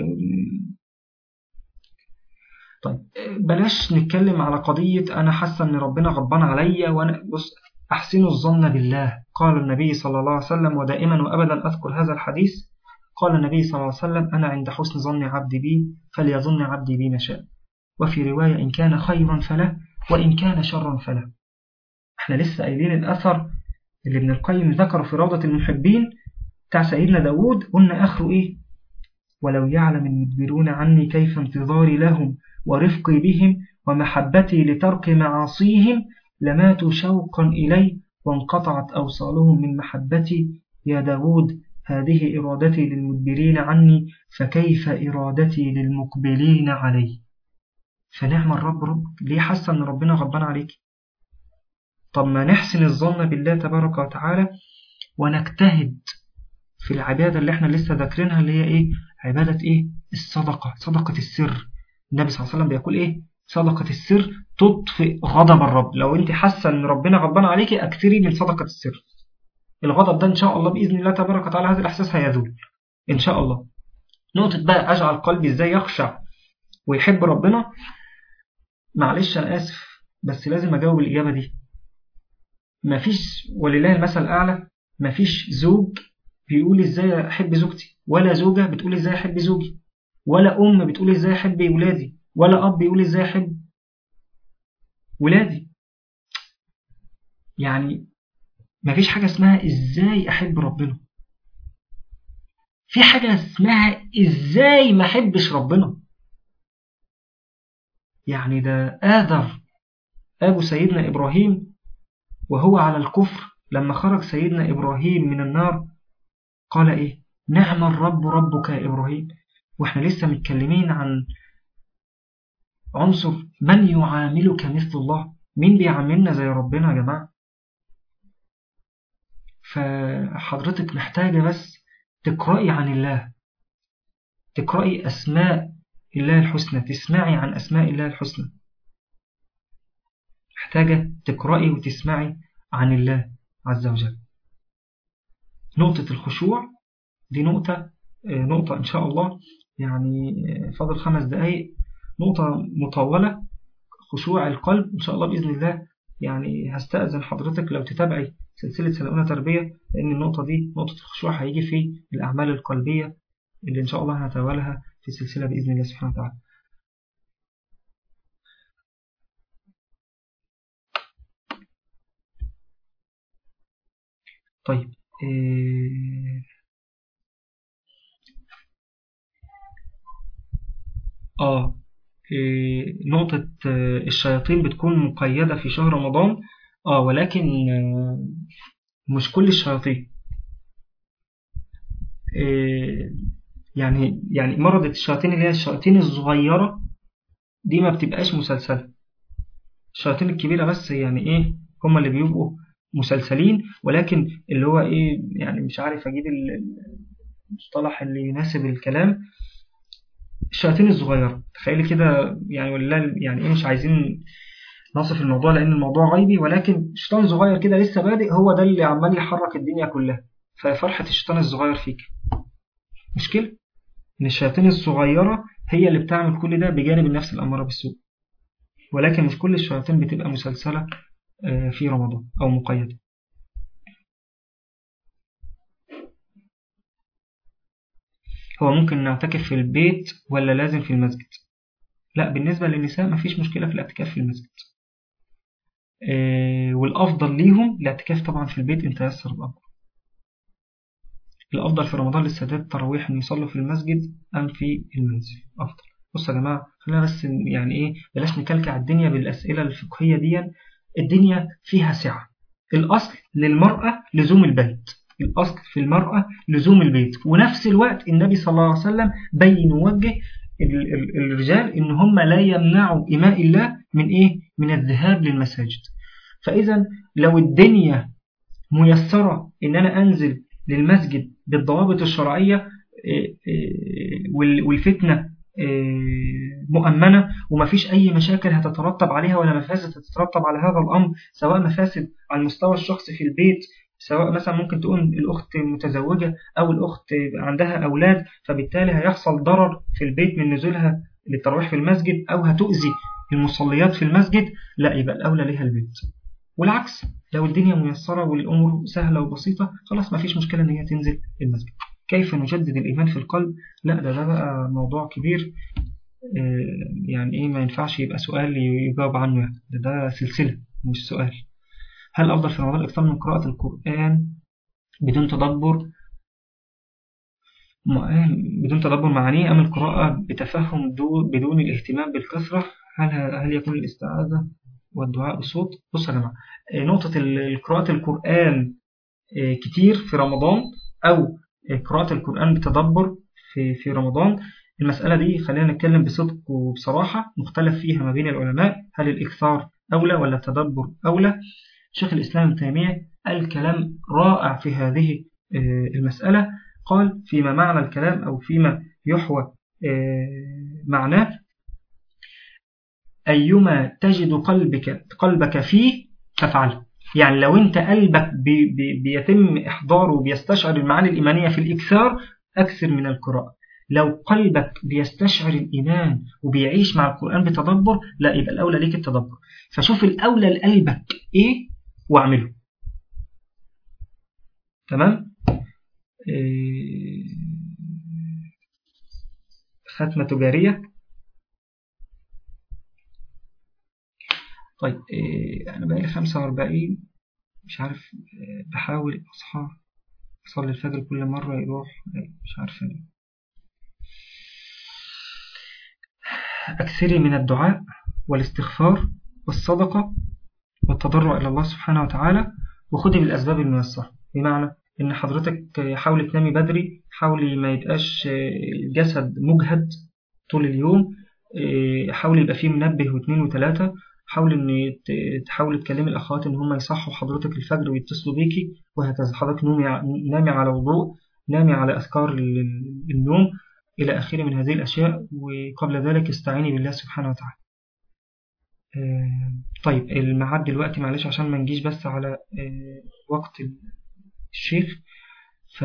طيب بلاش نتكلم على قضية أنا حاسة إن ربنا غضبان عليا وأنا بص أحسنوا الظن بالله قال النبي صلى الله عليه وسلم ودائما وأبدا أذكر هذا الحديث قال النبي صلى الله عليه وسلم أنا عند حسن ظن عبدي بي فليظن عبدي بي ما شاء وفي رواية إن كان خيرا فله وإن كان شرا فله احنا لسه قايلين الأثر اللي ابن القيم ذكره في روضة المحبين بتاع سيدنا داود قلنا آخره إيه ولو يعلم المدبرون عني كيف انتظاري لهم ورفقي بهم ومحبتي لترك معاصيهم لماتوا شوقا إلي وانقطعت أوصالهم من محبتي يا داود هذه إرادتي للمدبرين عني فكيف إرادتي للمقبلين علي فنعم الرب رب ليه حاسة أن ربنا غضبان عليك طب ما نحسن الظن بالله تبارك وتعالى ونجتهد في العبادة اللي احنا لسه ذاكرينها اللي هي ايه عبادة ايه الصدقة صدقة السر النبي صلى الله عليه وسلم بيقول ايه صدقة السر تطفئ غضب الرب لو انت حاسة ان ربنا غضبان عليكي اكثري من صدقة السر الغضب ده ان شاء الله بإذن الله تبارك وتعالى هذا الاحساس هيذول ان شاء الله نقطة بقى اجعل قلبي ازاي يخشع ويحب ربنا معلش انا اسف بس لازم اجاوب الاجابة دي مفيش ولله المثل الاعلى مفيش زوج بيقول ازاي احب زوجتي ولا زوجة بتقول ازاي احب زوجي ولا ام بتقول ازاي احب ولادي ولا اب بيقول ازاي احب ولادي يعني مفيش حاجة اسمها ازاي احب ربنا في حاجة اسمها ازاي ما احبش ربنا يعني ده آذر أبو سيدنا إبراهيم وهو على الكفر لما خرج سيدنا إبراهيم من النار قال إيه نعم الرب ربك يا إبراهيم وإحنا لسه متكلمين عن عنصر من يعاملك مثل الله مين بيعاملنا زي ربنا يا جماعة فحضرتك محتاجة بس تقرأي عن الله تقرأي أسماء الله الحسنى تسمعي عن أسماء الله الحسنى محتاجة تقرأي وتسمعي عن الله عز وجل نقطة الخشوع دي نقطة نقطة إن شاء الله يعني فضل خمس دقايق نقطة مطولة خشوع القلب إن شاء الله بإذن الله يعني هستأذن حضرتك لو تتابعي سلسلة سنة تربية لأن النقطة دي نقطة الخشوع هيجي في الأعمال القلبية اللي إن شاء الله هنتوالها في السلسلة بإذن الله سبحانه وتعالى طيب إيه آه إيه نقطة الشياطين بتكون مقيدة في شهر رمضان آه ولكن مش كل الشياطين إيه يعني يعني مرضة الشياطين اللي هي الشياطين الصغيرة دي ما بتبقاش مسلسلة الشياطين الكبيرة بس يعني إيه هم اللي بيبقوا مسلسلين ولكن اللي هو إيه يعني مش عارف أجيب المصطلح اللي يناسب الكلام الشياطين الصغيرة تخيلي كده يعني ولا يعني إيه مش عايزين نصف الموضوع لأن الموضوع غيبي ولكن شيطان صغير كده لسه بادئ هو ده اللي عمال يحرك الدنيا كلها ففرحة الشيطان الصغير فيك مشكلة إن الشياطين الصغيرة هي اللي بتعمل كل ده بجانب النفس الأمارة بالسوء ولكن مش كل الشياطين بتبقى مسلسلة في رمضان أو مقيدة هو ممكن نعتكف في البيت ولا لازم في المسجد لا بالنسبة للنساء مفيش مشكلة في الاعتكاف في المسجد والأفضل ليهم الاعتكاف طبعا في البيت إن تيسر الأمر الأفضل في رمضان للسادات التراويح أن يصلوا في المسجد أم في المنزل أفضل بصوا يا جماعة خلينا بس يعني إيه بلاش نكلكع الدنيا بالأسئلة الفقهية دي الدنيا فيها سعة الأصل للمرأة لزوم البيت الأصل في المرأة لزوم البيت ونفس الوقت النبي صلى الله عليه وسلم بين ووجه الرجال إن هم لا يمنعوا إماء الله من إيه؟ من الذهاب للمساجد فإذا لو الدنيا ميسرة إن أنا أنزل للمسجد بالضوابط الشرعية والفتنة مؤمنة ومفيش أي مشاكل هتترتب عليها ولا مفاسد هتترتب على هذا الأمر سواء مفاسد على المستوى الشخصي في البيت سواء مثلا ممكن تكون الأخت متزوجة أو الأخت عندها أولاد فبالتالي هيحصل ضرر في البيت من نزولها للتراويح في المسجد أو هتؤذي المصليات في المسجد لا يبقى الأولى لها البيت والعكس لو الدنيا ميسرة والأمور سهلة وبسيطة خلاص ما فيش مشكلة إن هي تنزل المسجد كيف نجدد الإيمان في القلب لا ده ده بقى موضوع كبير يعني إيه ما ينفعش يبقى سؤال يجاوب عنه ده ده سلسلة مش سؤال هل أفضل في رمضان الإكثار من قراءة القرآن بدون تدبر بدون تدبر معانيه أم القراءة بتفهم بدون الاهتمام بالكثرة هل هل يكون الاستعاذة والدعاء بصوت بص يا جماعة نقطة قراءة القرآن كتير في رمضان أو قراءة القرآن بتدبر في في رمضان المسألة دي خلينا نتكلم بصدق وبصراحة مختلف فيها ما بين العلماء هل الإكثار أولى ولا التدبر أولى شيخ الإسلام ابن تيمية قال كلام رائع في هذه المسألة قال فيما معنى الكلام أو فيما يحوى معناه أيما تجد قلبك قلبك فيه فافعله يعني لو أنت قلبك بي بي بيتم إحضاره وبيستشعر المعاني الإيمانية في الإكثار أكثر من القراءة لو قلبك بيستشعر الإيمان وبيعيش مع القرآن بتدبر لا يبقى الأولى ليك التدبر فشوف الأولى لقلبك إيه واعمله تمام إيه ختمة تجارية طيب إيه أنا بقالي 45 مش عارف إيه بحاول أصحى أصلي الفجر كل مرة يروح مش عارف إيه أكثري من الدعاء والاستغفار والصدقة والتضرع إلى الله سبحانه وتعالى وخدي بالأسباب الميسرة بمعنى إن حضرتك حاولي تنامي بدري حاولي ما يبقاش الجسد مجهد طول اليوم حاولي يبقى فيه منبه واثنين وثلاثة حاولي إن تحاولي تكلمي الأخوات إن هم يصحوا حضرتك الفجر ويتصلوا بيكي وهكذا حضرتك نامي على وضوء نامي على أذكار النوم إلى آخره من هذه الأشياء وقبل ذلك استعيني بالله سبحانه وتعالى آه، طيب الميعاد دلوقتي معلش عشان ما نجيش بس على آه، وقت الشيخ ف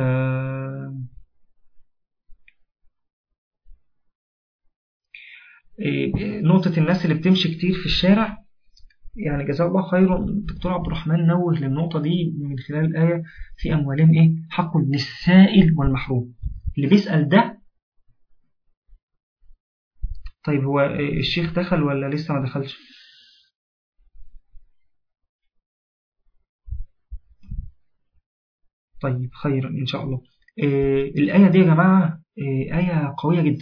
آه، نقطة الناس اللي بتمشي كتير في الشارع يعني جزاه الله خيرا الدكتور عبد الرحمن نوه للنقطة دي من خلال الآية في أموالهم إيه حق للسائل والمحروم اللي بيسأل ده طيب هو الشيخ دخل ولا لسه ما دخلش طيب خير إن شاء الله آه الآية دي يا جماعة آه آية قوية جدا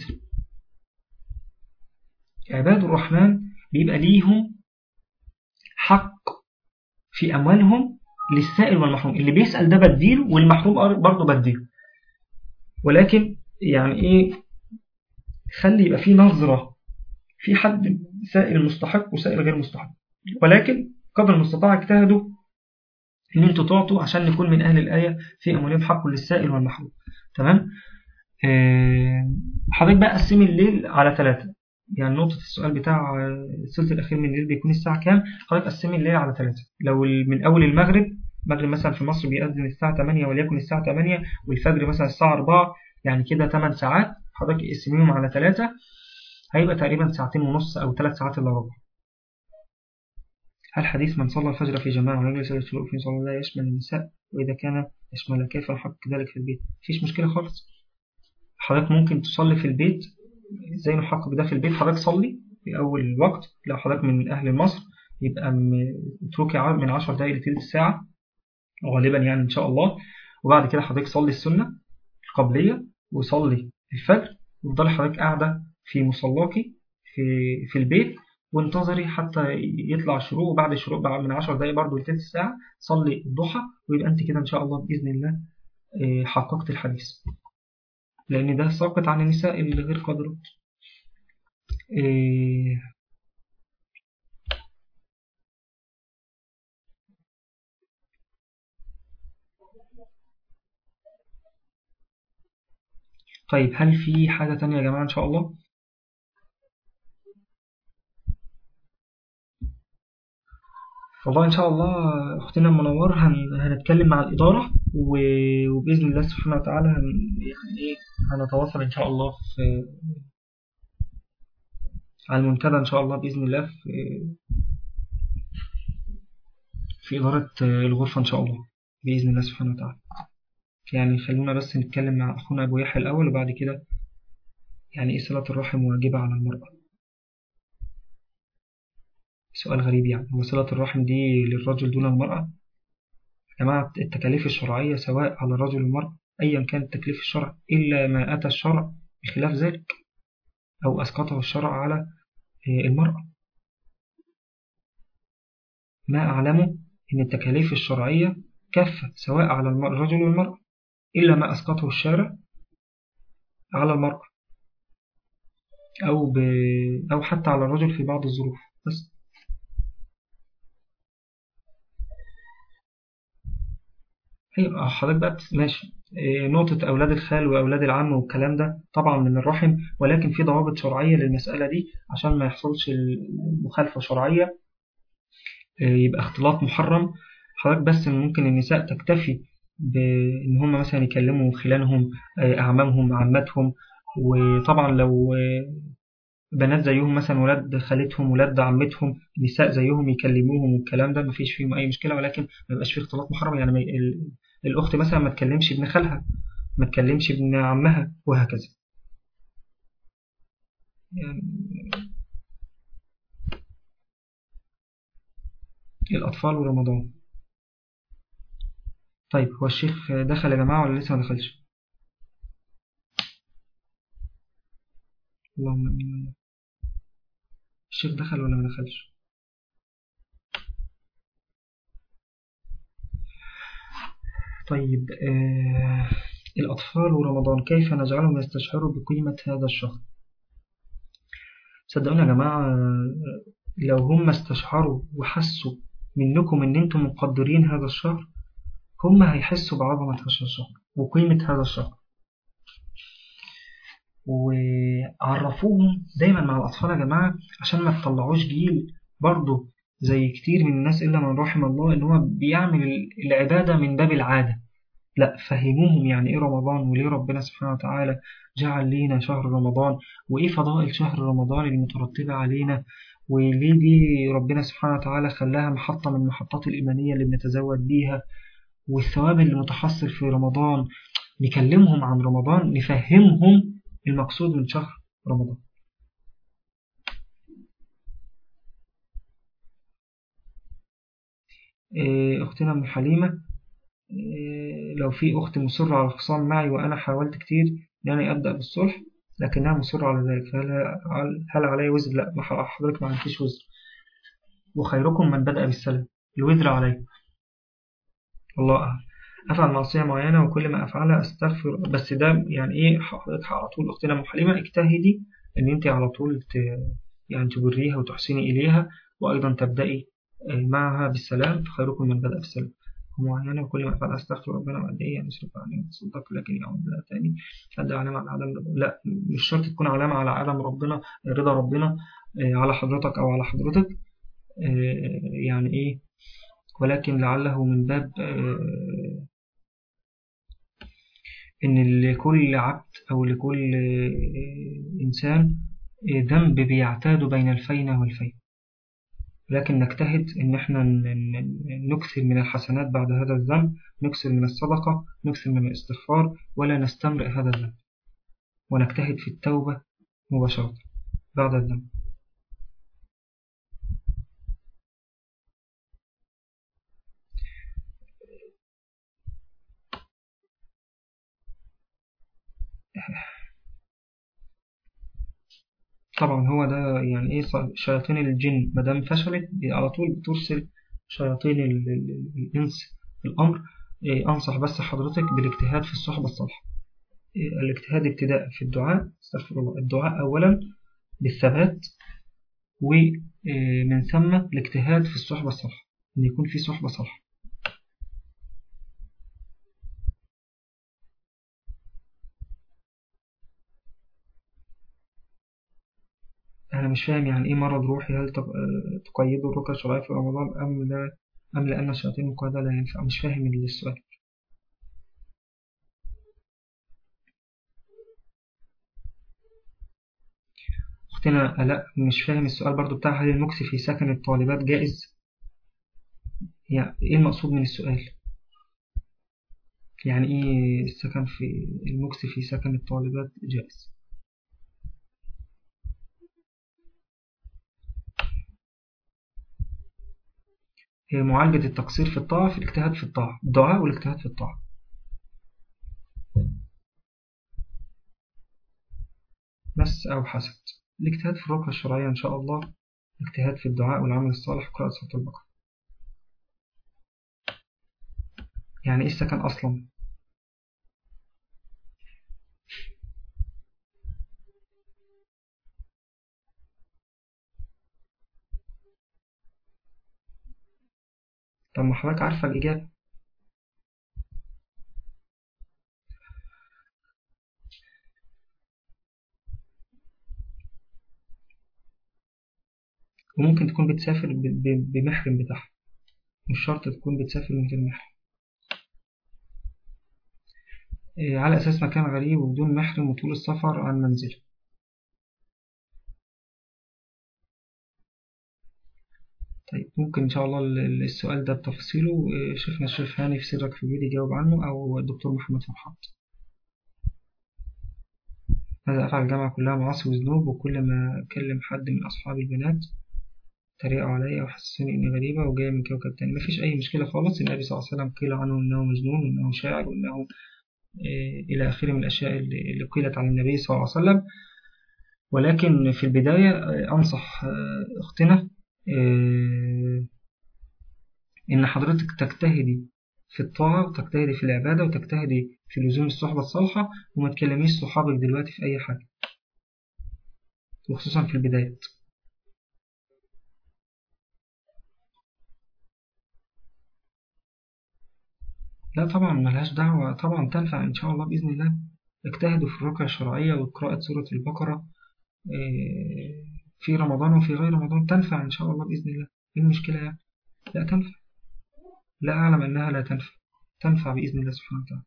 عباد الرحمن بيبقى ليهم حق في أموالهم للسائل والمحروم اللي بيسأل ده بديله والمحروم برضه بديله ولكن يعني إيه خلي يبقى في نظرة في حد سائل مستحق وسائل غير مستحق ولكن قدر المستطاع اجتهدوا ان انتوا تعطوا عشان نكون من اهل الايه في اموالهم حق للسائل والمحروم تمام آه حضرتك بقى قسمي الليل على ثلاثة يعني نقطة السؤال بتاع الثلث الأخير من الليل بيكون الساعة كام حضرتك قسمي الليل على ثلاثة لو من أول المغرب المغرب مثلا في مصر بيأذن الساعة 8 وليكن الساعة 8 والفجر مثلا الساعة 4 يعني كده 8 ساعات حضرتك قسميهم على ثلاثة هيبقى تقريبا ساعتين ونص أو ثلاث ساعات إلا ربع هل حديث من صلى الفجر في جماعة ويجلس الشروق في صلاة الله يشمل النساء وإذا كان يشمل كيف الحق ذلك في البيت مفيش مشكلة خالص حضرتك ممكن تصلي في البيت زي ما حق بده في البيت حضرتك صلي في أول الوقت لو حضرتك من أهل مصر يبقى اتركي من 10 دقايق لثلث ساعة غالبا يعني إن شاء الله وبعد كده حضرتك صلي السنة القبلية وصلي الفجر وتفضلي حضرتك قاعدة في مصلاكي في في البيت وانتظري حتى يطلع الشروق وبعد الشروق من 10 دقايق برضه لثلث ساعة صلي الضحى ويبقى أنت كده إن شاء الله بإذن الله حققت الحديث لأن ده ساقط عن النساء اللي غير قادرات طيب هل في حاجة تانية يا جماعة إن شاء الله والله إن شاء الله أختنا منور هن... هنتكلم مع الإدارة و... وبإذن الله سبحانه وتعالى هن... يعني إيه هنتواصل إن شاء الله في على المنتدى إن شاء الله بإذن الله في في إدارة الغرفة إن شاء الله بإذن الله سبحانه وتعالى يعني خلونا بس نتكلم مع أخونا أبو يحيى الأول وبعد كده يعني إيه صلة الرحم واجبة على المرأة سؤال غريب يعني هو صلة الرحم دي للرجل دون المرأة يا جماعة التكاليف الشرعية سواء على الرجل والمرأة أيا كان تكليف الشرع إلا ما أتى الشرع بخلاف ذلك أو أسقطه الشرع على المرأة ما أعلمه أن التكاليف الشرعية كافة سواء على الرجل والمرأة إلا ما أسقطه الشارع على المرأة أو, ب... أو حتى على الرجل في بعض الظروف بس أيوة حضرتك بقى ماشي نقطة أولاد الخال وأولاد العم والكلام ده طبعا من الرحم ولكن في ضوابط شرعية للمسألة دي عشان ما يحصلش المخالفة شرعية يبقى اختلاط محرم حضرتك بس ممكن النساء تكتفي بإن هم مثلا يكلموا خلانهم أعمامهم عماتهم وطبعا لو بنات زيهم مثلا ولاد خالتهم ولاد عمتهم نساء زيهم يكلموهم والكلام ده مفيش فيهم أي مشكلة ولكن ما يبقاش فيه اختلاط محرم يعني الأخت مثلا ما تكلمش ابن خالها ما تكلمش ابن عمها وهكذا يعني الأطفال ورمضان طيب هو الشيخ دخل يا جماعة ولا لسه ما دخلش اللهم امين الشيخ دخل ولا ما دخلش طيب آه الأطفال ورمضان كيف نجعلهم يستشعروا بقيمة هذا الشهر صدقوني يا جماعة لو هم استشعروا وحسوا منكم ان انتم مقدرين هذا الشهر هم هيحسوا بعظمة هذا الشهر وقيمة هذا الشهر وعرفوهم دايما مع الأطفال يا جماعة عشان ما تطلعوش جيل برضه زي كتير من الناس إلا من رحم الله إن هو بيعمل العبادة من باب العادة لا فهموهم يعني إيه رمضان وليه ربنا سبحانه وتعالى جعل لينا شهر رمضان وإيه فضائل شهر رمضان المترتبة علينا وليه دي ربنا سبحانه وتعالى خلاها محطة من المحطات الإيمانية اللي بنتزود بيها والثواب اللي متحصل في رمضان نكلمهم عن رمضان نفهمهم المقصود من شهر رمضان أختنا من حليمة لو في أخت مصرة على الخصام معي وأنا حاولت كتير يعني أبدأ بالصلح لكنها مصرة على ذلك فهل هل علي وزر؟ لا حضرتك ما عندكش وزر وخيركم من بدأ بالسلام الوزر علي الله أعلم أفعل معصية معينة وكل ما أفعلها أستغفر بس ده يعني إيه حضرتك على طول أختنا أم حليمة اجتهدي إن أنت على طول ت... يعني تبريها وتحسني إليها وأيضا تبدأي معها بالسلام فخيركم من بدأ بالسلام معينة وكل ما أفعل أستغفر ربنا وقد إيه يعني أصرف عني وتصدق لكن يعود لا تاني هل علامة على عدم لا مش شرط تكون علامة على عدم ربنا رضا ربنا على حضرتك أو على حضرتك يعني إيه ولكن لعله من باب إن لكل عبد أو لكل إنسان ذنب بيعتاد بين الفينة والفين لكن نجتهد إن إحنا نكثر من الحسنات بعد هذا الذنب نكثر من الصدقة نكثر من الاستغفار ولا نستمرئ هذا الذنب ونجتهد في التوبة مباشرة بعد الذنب طبعا هو ده يعني ايه شياطين الجن مدام فشلت على طول بترسل شياطين الإنس في الأمر إيه أنصح بس حضرتك بالاجتهاد في الصحبة الصالحة إيه الاجتهاد ابتداء في الدعاء استغفر الله الدعاء أولا بالثبات ومن ثم الاجتهاد في الصحبة الصالحة أن يكون في صحبة صالحة أنا مش فاهم يعني إيه مرض روحي هل تقيدوا الرقية الشرعية في رمضان أم لا أم لأن الشياطين المقيدة لا ينفع مش فاهم السؤال أختنا لا مش فاهم السؤال برضو بتاع هل المكس في سكن الطالبات جائز يعني إيه المقصود من السؤال يعني إيه السكن في المكس في سكن الطالبات جائز هي معالجة التقصير في الطاعة في الاجتهاد في الطاعة الدعاء والاجتهاد في الطاعة بس أو حسد الاجتهاد في الركعة الشرعية إن شاء الله الاجتهاد في الدعاء والعمل الصالح قراءة سورة البقرة يعني إيه السكن أصلا طب ما حضرتك عارفة الإجابة وممكن تكون بتسافر بمحرم بتاعها مش شرط تكون بتسافر من غير محرم على أساس مكان غريب وبدون محرم وطول السفر عن منزله طيب ممكن إن شاء الله السؤال ده بتفصيله شيخنا الشيخ هاني في سرك في بيدي يجاوب عنه أو الدكتور محمد فرحات هذا أفعل الجامعة كلها معاصي وذنوب وكل ما أكلم حد من أصحاب البنات تريقوا عليا وحسسوني إني غريبة وجاية من كوكب تاني مفيش أي مشكلة خالص النبي صلى الله عليه وسلم قيل عنه إنه مجنون وإنه شاعر وإنه إلى آخره من الأشياء اللي قيلت عن النبي صلى الله عليه وسلم ولكن في البداية أنصح أختنا إن حضرتك تجتهدي في الطاعة وتجتهدي في العبادة وتجتهدي في لزوم الصحبة الصالحة وما تكلميش صحابك دلوقتي في أي حاجة وخصوصا في البداية لا طبعا ملهاش دعوة طبعا تنفع إن شاء الله بإذن الله اجتهدوا في الرقية الشرعية وقراءة سورة البقرة في رمضان وفي غير رمضان تنفع إن شاء الله بإذن الله إيه المشكلة يعني لا تنفع لا أعلم أنها لا تنفع تنفع بإذن الله سبحانه وتعالى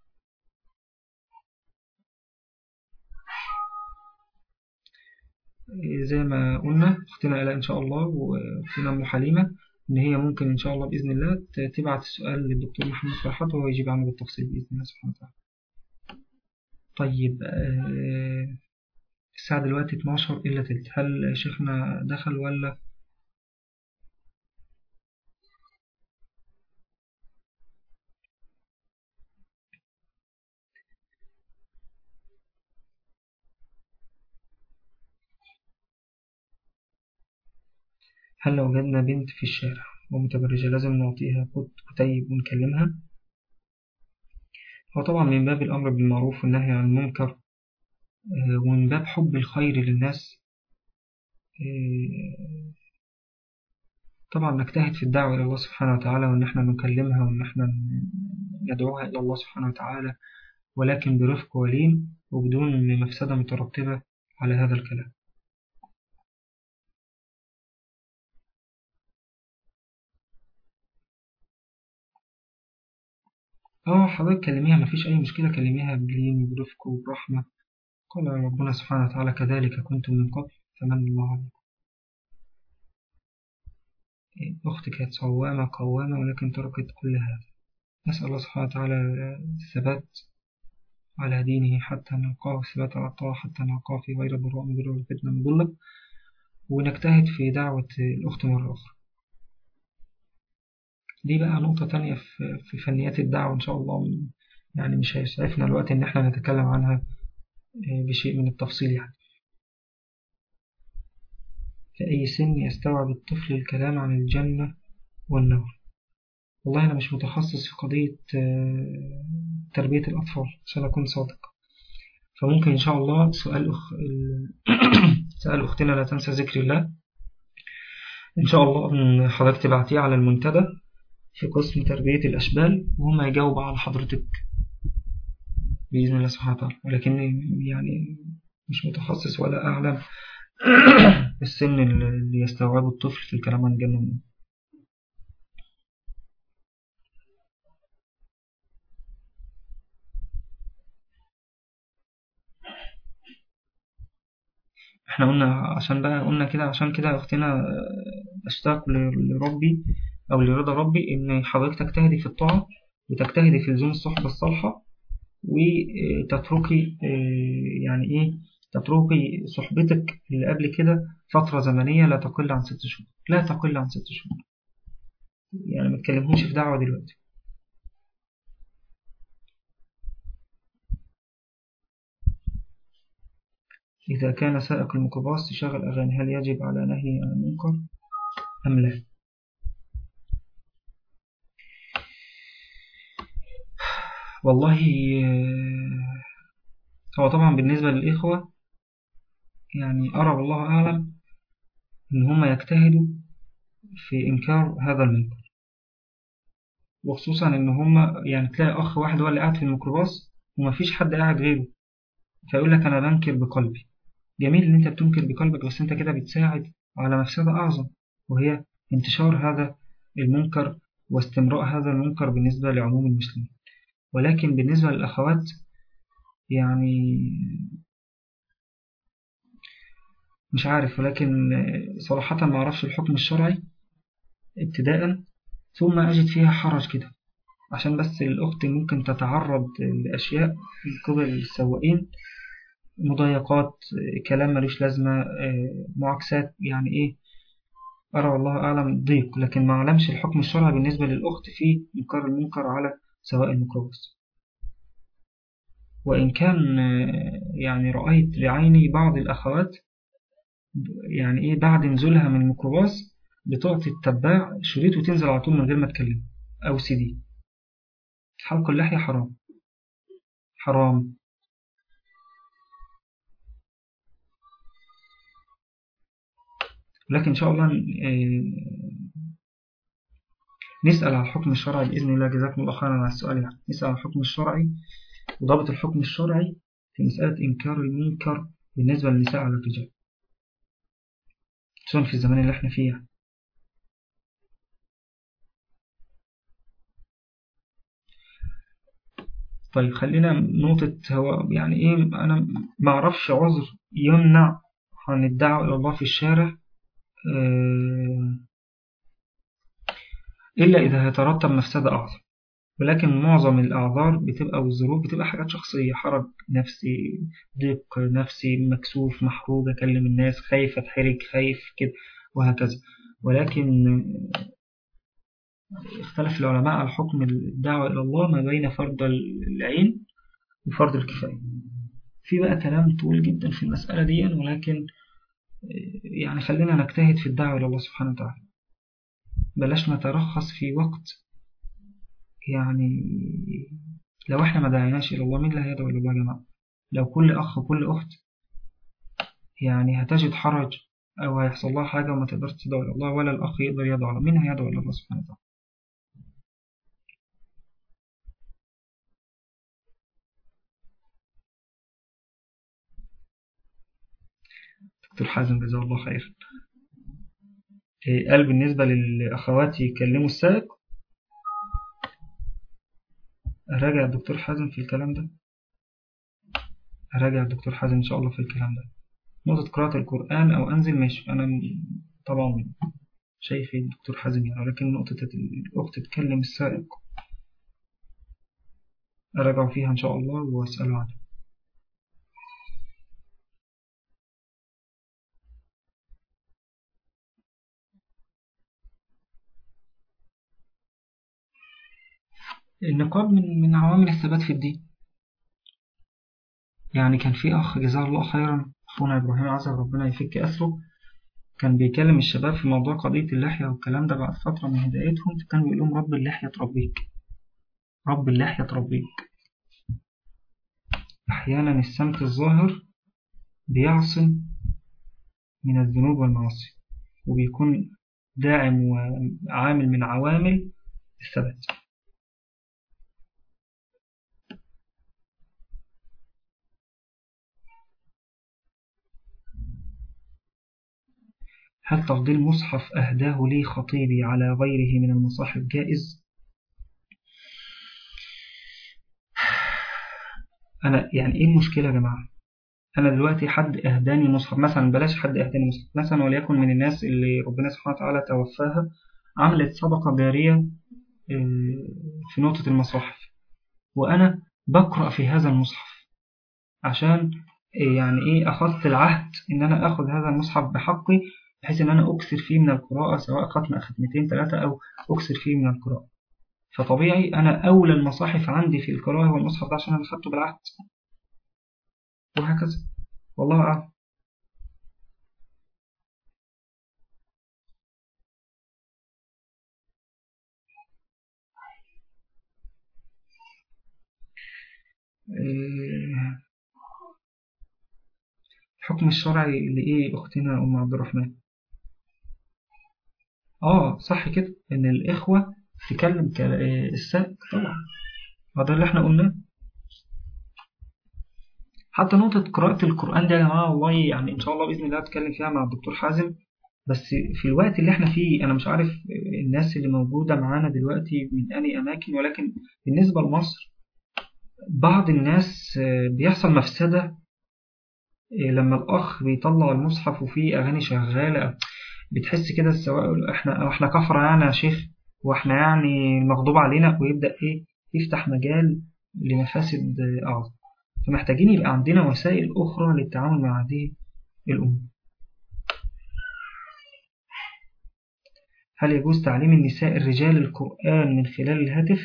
زي ما قلنا اختنا إلى إن شاء الله واختنا أم حليمة إن هي ممكن إن شاء الله بإذن الله تبعت السؤال للدكتور محمد فرحات وهو يجيب عنه بالتفصيل بإذن الله سبحانه وتعالى طيب الساعة دلوقتي 12 إلا تلت هل شيخنا دخل ولا هل لو وجدنا بنت في الشارع ومتبرجة لازم نعطيها كتيب ونكلمها هو طبعا من باب الأمر بالمعروف والنهي عن المنكر ومن باب حب الخير للناس طبعا نجتهد في الدعوة إلى الله سبحانه وتعالى وإن احنا نكلمها وإن احنا ندعوها إلى الله سبحانه وتعالى ولكن برفق ولين وبدون مفسدة مترتبة على هذا الكلام اه حضرتك كلميها مفيش أي مشكلة كلميها بلين وبرفق وبرحمة قال ربنا سبحانه وتعالى كذلك كنتم من قبل فمن الله عليكم أختي كانت صوامة قوامة ولكن تركت كل هذا نسأل الله سبحانه وتعالى الثبات على دينه حتى نلقاه الثبات على الطاعة حتى نلقاه في غير ضراء مضرة والفتنة مضلة ونجتهد في دعوة الأخت مرة أخرى دي بقى نقطة تانية في فنيات الدعوة إن شاء الله يعني مش هيسعفنا الوقت إن احنا نتكلم عنها بشيء من التفصيل يعني في أي سن يستوعب الطفل الكلام عن الجنة والنار والله أنا مش متخصص في قضية تربية الأطفال عشان أكون صادق فممكن إن شاء الله سؤال أخ... سؤال أختنا لا تنسى ذكر الله إن شاء الله أن حضرتك تبعتيه على المنتدى في قسم تربية الأشبال وهم يجاوب على حضرتك بإذن الله سبحانه وتعالى ولكن يعني مش متخصص ولا أعلم السن اللي يستوعبه الطفل في الكلام عن الجنة منه. احنا قلنا عشان بقى قلنا كده عشان كده اختنا اشتاق لربي او لرضا ربي ان حضرتك تجتهدي في الطاعة وتجتهدي في لزوم الصحبة الصالحة وتتركي يعني ايه تتركي صحبتك اللي قبل كده فترة زمنية لا تقل عن ست شهور لا تقل عن ست شهور يعني ما تكلمهمش في دعوة دلوقتي إذا كان سائق الميكروباص يشغل أغاني هل يجب على نهي عن المنكر أم لا والله هو طبعا بالنسبة للإخوة يعني أرى والله أعلم إن هم يجتهدوا في إنكار هذا المنكر وخصوصا إن هم يعني تلاقي أخ واحد هو اللي قاعد في الميكروباص ومفيش حد قاعد غيره فيقول لك أنا بنكر بقلبي جميل إن أنت بتنكر بقلبك بس أنت كده بتساعد على مفسدة أعظم وهي انتشار هذا المنكر واستمراء هذا المنكر بالنسبة لعموم المسلمين ولكن بالنسبة للأخوات يعني مش عارف ولكن صراحة ما أعرفش الحكم الشرعي ابتداء ثم أجد فيها حرج كده عشان بس الأخت ممكن تتعرض لأشياء من قبل السواقين مضايقات كلام ملوش لازمة معاكسات يعني إيه أرى والله أعلم ضيق لكن ما أعلمش الحكم الشرعي بالنسبة للأخت في إنكار المنكر على سواء الميكروباص وإن كان يعني رأيت بعيني بعض الأخوات يعني إيه بعد نزولها من الميكروباص بتعطي التباع شريط وتنزل على طول من غير ما تكلم أو سي دي حلق اللحية حرام حرام لكن إن شاء الله نسأل على الحكم الشرعي بإذن الله جزاكم الله خيرا على السؤال يعني نسأل على الحكم الشرعي وضابط الحكم الشرعي في مسألة إنكار المنكر بالنسبة للنساء على الرجال خصوصا في الزمان اللي احنا فيه طيب خلينا نقطة هو يعني ايه انا ما اعرفش عذر يمنع عن الدعوة الى الله في الشارع إلا إذا يترتب مفسدة أعظم ولكن معظم الأعذار بتبقى والظروف بتبقى حاجات شخصية حرج نفسي ضيق نفسي مكسوف محروج أكلم الناس خايف أتحرج خايف كده وهكذا ولكن اختلف العلماء على حكم الدعوة إلى الله ما بين فرض العين وفرض الكفاية في بقى كلام طول جدا في المسألة دي ولكن يعني خلينا نجتهد في الدعوة إلى الله سبحانه وتعالى بلاش نترخص في وقت يعني لو احنا ما دعيناش إلى الله مين اللي هيدعو إلى الله يا جماعة لو كل أخ وكل أخت يعني هتجد حرج أو هيحصل لها حاجة وما تقدرش تدعو إلى الله ولا الأخ يقدر يدعو إلى مين هيدعو إلى الله سبحانه وتعالى دكتور حازم جزاه الله خير قال بالنسبة للأخوات يكلموا السائق أراجع الدكتور حازم في الكلام ده أراجع الدكتور حازم إن شاء الله في الكلام ده نقطة قراءة القرآن أو أنزل ماشي أنا طبعا شايف الدكتور حازم يعني ولكن نقطة الأخت تكلم السائق أراجع فيها إن شاء الله وأسأله عنها النقاب من من عوامل الثبات في الدين يعني كان في أخ جزاه الله خيرا أخونا إبراهيم عزب ربنا يفك أسره كان بيكلم الشباب في موضوع قضية اللحية والكلام ده بعد فترة من هدايتهم فكان بيقول لهم رب اللحية تربيك رب اللحية تربيك أحيانا السمت الظاهر بيعصم من الذنوب والمعاصي وبيكون داعم وعامل من عوامل الثبات هل تفضيل مصحف أهداه لي خطيبي على غيره من المصاحف جائز؟ أنا يعني إيه المشكلة يا جماعة؟ أنا دلوقتي حد أهداني مصحف مثلا بلاش حد أهداني مصحف مثلا وليكن من الناس اللي ربنا سبحانه وتعالى توفاها عملت صدقة جارية في نقطة المصاحف وأنا بقرأ في هذا المصحف عشان يعني إيه أخذت العهد إن أنا أخذ هذا المصحف بحقي بحيث إن أنا أكثر فيه من القراءة سواء ختم ختمتين ثلاثة أو أكثر فيه من القراءة فطبيعي أنا أولى المصاحف عندي في القراءة هو المصحف ده عشان أنا خدته بالعهد وهكذا والله أعلم الحكم الشرعي لإيه أختنا أم عبد الرحمن آه صح كده إن الإخوة تكلم السائق طبعا هذا اللي احنا قلناه حتى نقطة قراءة القرآن دي يا جماعة والله يعني إن شاء الله بإذن الله أتكلم فيها مع الدكتور حازم بس في الوقت اللي احنا فيه أنا مش عارف الناس اللي موجودة معانا دلوقتي من أي أماكن ولكن بالنسبة لمصر بعض الناس بيحصل مفسدة لما الأخ بيطلع المصحف وفيه أغاني شغالة بتحس كده سواء احنا احنا كفرة يعني يا شيخ واحنا يعني مغضوب علينا ويبدأ ايه يفتح مجال لمفاسد أعظم فمحتاجين يبقى عندنا وسائل أخرى للتعامل مع هذه الأمور هل يجوز تعليم النساء الرجال القرآن من خلال الهاتف؟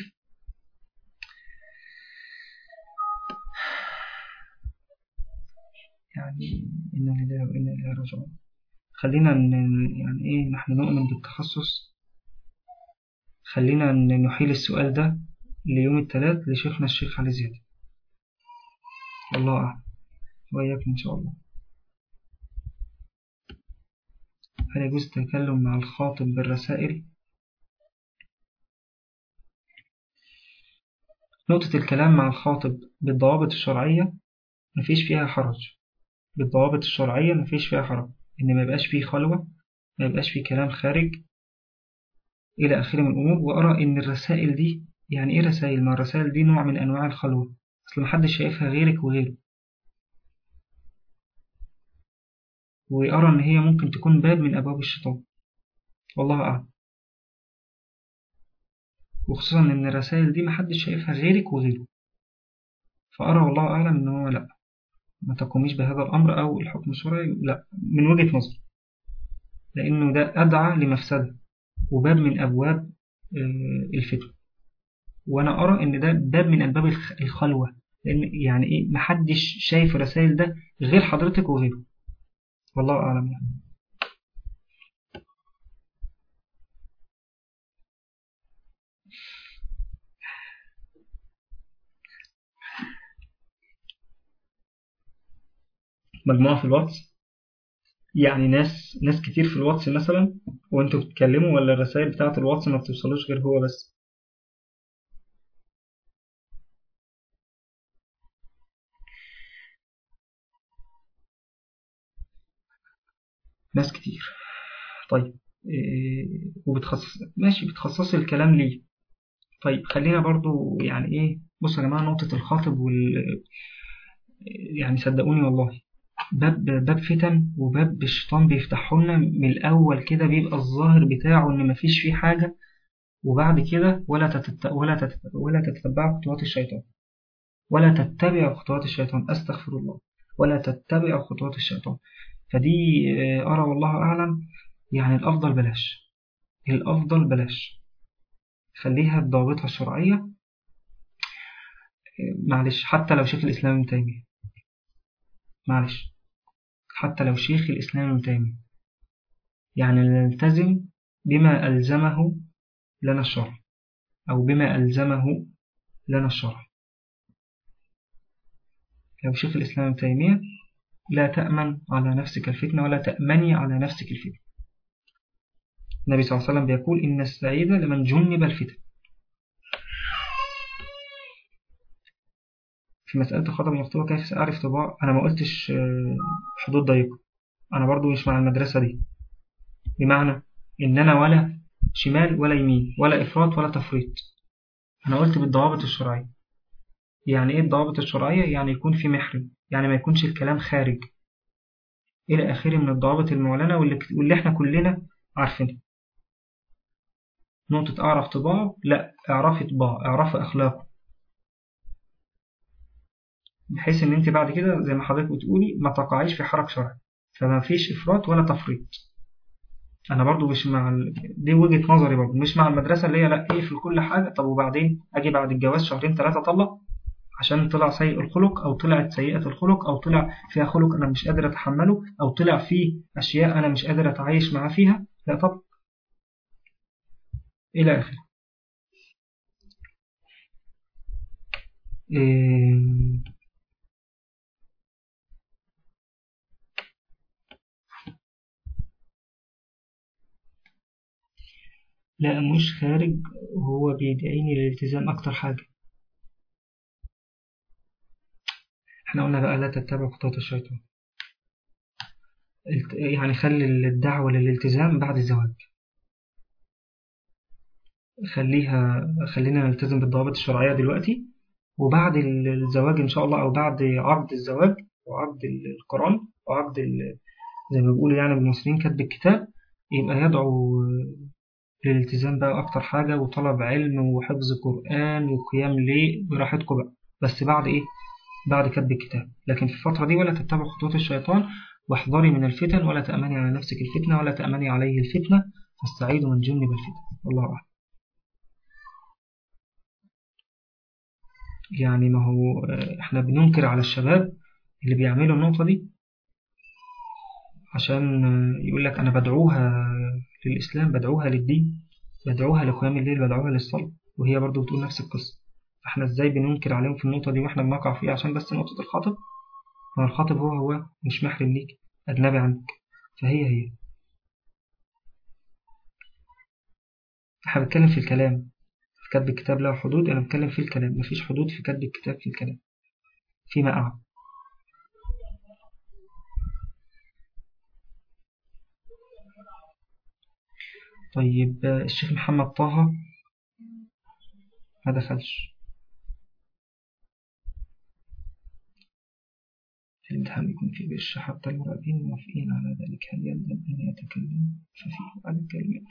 يعني إنا لله وإنا إليه راجعون خلينا يعني إيه نحن نؤمن بالتخصص خلينا نحيل السؤال ده ليوم الثلاث لشيخنا الشيخ علي زياد الله أعلم وإياكم إن شاء الله هل يجوز التكلم مع الخاطب بالرسائل نقطة الكلام مع الخاطب بالضوابط الشرعية مفيش فيها حرج بالضوابط الشرعية مفيش فيها حرج إن ما يبقاش فيه خلوة ما يبقاش في كلام خارج إلى آخره من الأمور وأرى إن الرسائل دي يعني إيه رسائل؟ ما الرسائل دي نوع من أنواع الخلوة أصل محدش شايفها غيرك وغيره وأرى إن هي ممكن تكون باب من أبواب الشيطان والله أعلم وخصوصا إن الرسائل دي محدش شايفها غيرك وغيره فأرى والله أعلم إن هو لأ ما تقوميش بهذا الأمر أو الحكم الشرعي لأ من وجهة نظري لأنه ده أدعى لمفسدة وباب من أبواب الفتن وأنا أرى إن ده باب من أبواب الخلوة لأن يعني إيه محدش شايف الرسائل ده غير حضرتك وغيره والله أعلم يعني. مجموعة في الواتس يعني ناس ناس كتير في الواتس مثلا وانتوا بتتكلموا ولا الرسائل بتاعة الواتس ما بتوصلوش غير هو بس ناس كتير طيب إيه وبتخصص ماشي بتخصصي الكلام ليه طيب خلينا برضو يعني ايه بصوا يا جماعة نقطة الخاطب وال يعني صدقوني والله باب باب فتن وباب الشيطان بيفتحه لنا من الأول كده بيبقى الظاهر بتاعه إن مفيش فيه حاجة وبعد كده ولا تتت... ولا تتت... ولا تتبع خطوات الشيطان ولا تتبع خطوات الشيطان أستغفر الله ولا تتبع خطوات الشيطان فدي أرى والله أعلم يعني الأفضل بلاش الأفضل بلاش خليها بضوابطها الشرعية معلش حتى لو شيخ الإسلام ابن تيمية معلش حتى لو شيخ الإسلام ابن تيمية يعني نلتزم بما ألزمه لنا الشرع أو بما ألزمه لنا الشرع لو شيخ الإسلام ابن تيمية لا تأمن على نفسك الفتنة ولا تأمني على نفسك الفتنة النبي صلى الله عليه وسلم بيقول إن السعيد لمن جنب الفتن في مسألة الخطب المفتوح كيف سأعرف طباع أنا ما قلتش حدود ضيقة أنا برضو مش مع المدرسة دي بمعنى إن أنا ولا شمال ولا يمين ولا إفراط ولا تفريط أنا قلت بالضوابط الشرعية يعني إيه الضوابط الشرعية يعني يكون في محرم يعني ما يكونش الكلام خارج إلى آخره من الضوابط المعلنة واللي, واللي إحنا كلنا عارفينها نقطة أعرف طباعه لا اعرفي طباعه اعرفي أخلاقه بحيث ان انت بعد كده زي ما حضرتك بتقولي ما تقعيش في حرج شرعي فما فيش افراط ولا تفريط انا برضو مش مع ال... دي وجهة نظري برضو مش مع المدرسة اللي هي لا ايه في كل حاجة طب وبعدين اجي بعد الجواز شهرين ثلاثة طلق عشان طلع سيء الخلق او طلعت سيئة الخلق او طلع فيها خلق انا مش قادر اتحمله او طلع فيه اشياء انا مش قادر اتعايش معاه فيها لا طب الى اخره إيه لا مش خارج وهو بيدعيني للالتزام أكتر حاجة احنا قلنا بقى لا تتبع خطوات الشيطان يعني خلي الدعوة للالتزام بعد الزواج خليها خلينا نلتزم بالضوابط الشرعية دلوقتي وبعد الزواج إن شاء الله أو بعد عقد الزواج وعقد القرآن وعقد زي ما بيقولوا يعني بالمصريين كتب الكتاب يبقى يدعو للالتزام بقى أكتر حاجة وطلب علم وحفظ قرآن وقيام ليه براحتكم بقى بس بعد إيه؟ بعد كتب الكتاب لكن في الفترة دي ولا تتبع خطوات الشيطان واحذري من الفتن ولا تأمني على نفسك الفتنة ولا تأمني عليه الفتنة فاستعيد من جنب الفتن والله أعلم يعني ما هو احنا بننكر على الشباب اللي بيعملوا النقطة دي عشان يقول لك أنا بدعوها للإسلام بدعوها للدين بدعوها لقيام الليل بدعوها للصلاة وهي برضو بتقول نفس القصة فاحنا ازاي بننكر عليهم في النقطة دي واحنا بنقع فيها عشان بس نقطة الخاطب ما الخاطب هو هو مش محرم ليك أجنبي عنك فهي هي احنا بنتكلم في الكلام في كتب الكتاب له حدود أنا بتكلم في الكلام مفيش حدود في كتب الكتاب في الكلام فيما أعلم طيب الشيخ محمد طه ما دخلش الامتحان يكون فيه غش حتى المراقبين موافقين على ذلك هل يلزم أن يتكلم ففيه على الكلمات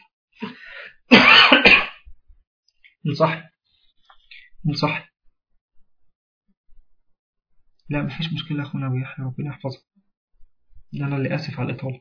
انصح انصح لا مفيش مشكلة أخونا أبو يحيى ربنا يحفظك ده أنا اللي آسف على الإطالة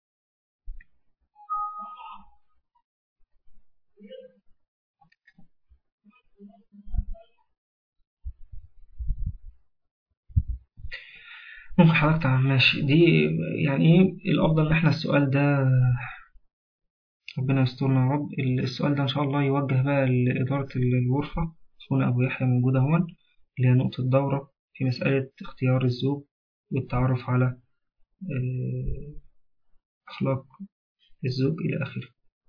ممكن حضرتك تعمل ماشي دي يعني ايه الأفضل إن احنا السؤال ده ربنا يسترنا يا رب السؤال ده إن شاء الله يوجه بقى لإدارة الغرفة أخونا أبو يحيى موجود أهون اللي هي نقطة دورة في مسألة اختيار الزوج والتعرف على أخلاق الزوج إلى آخره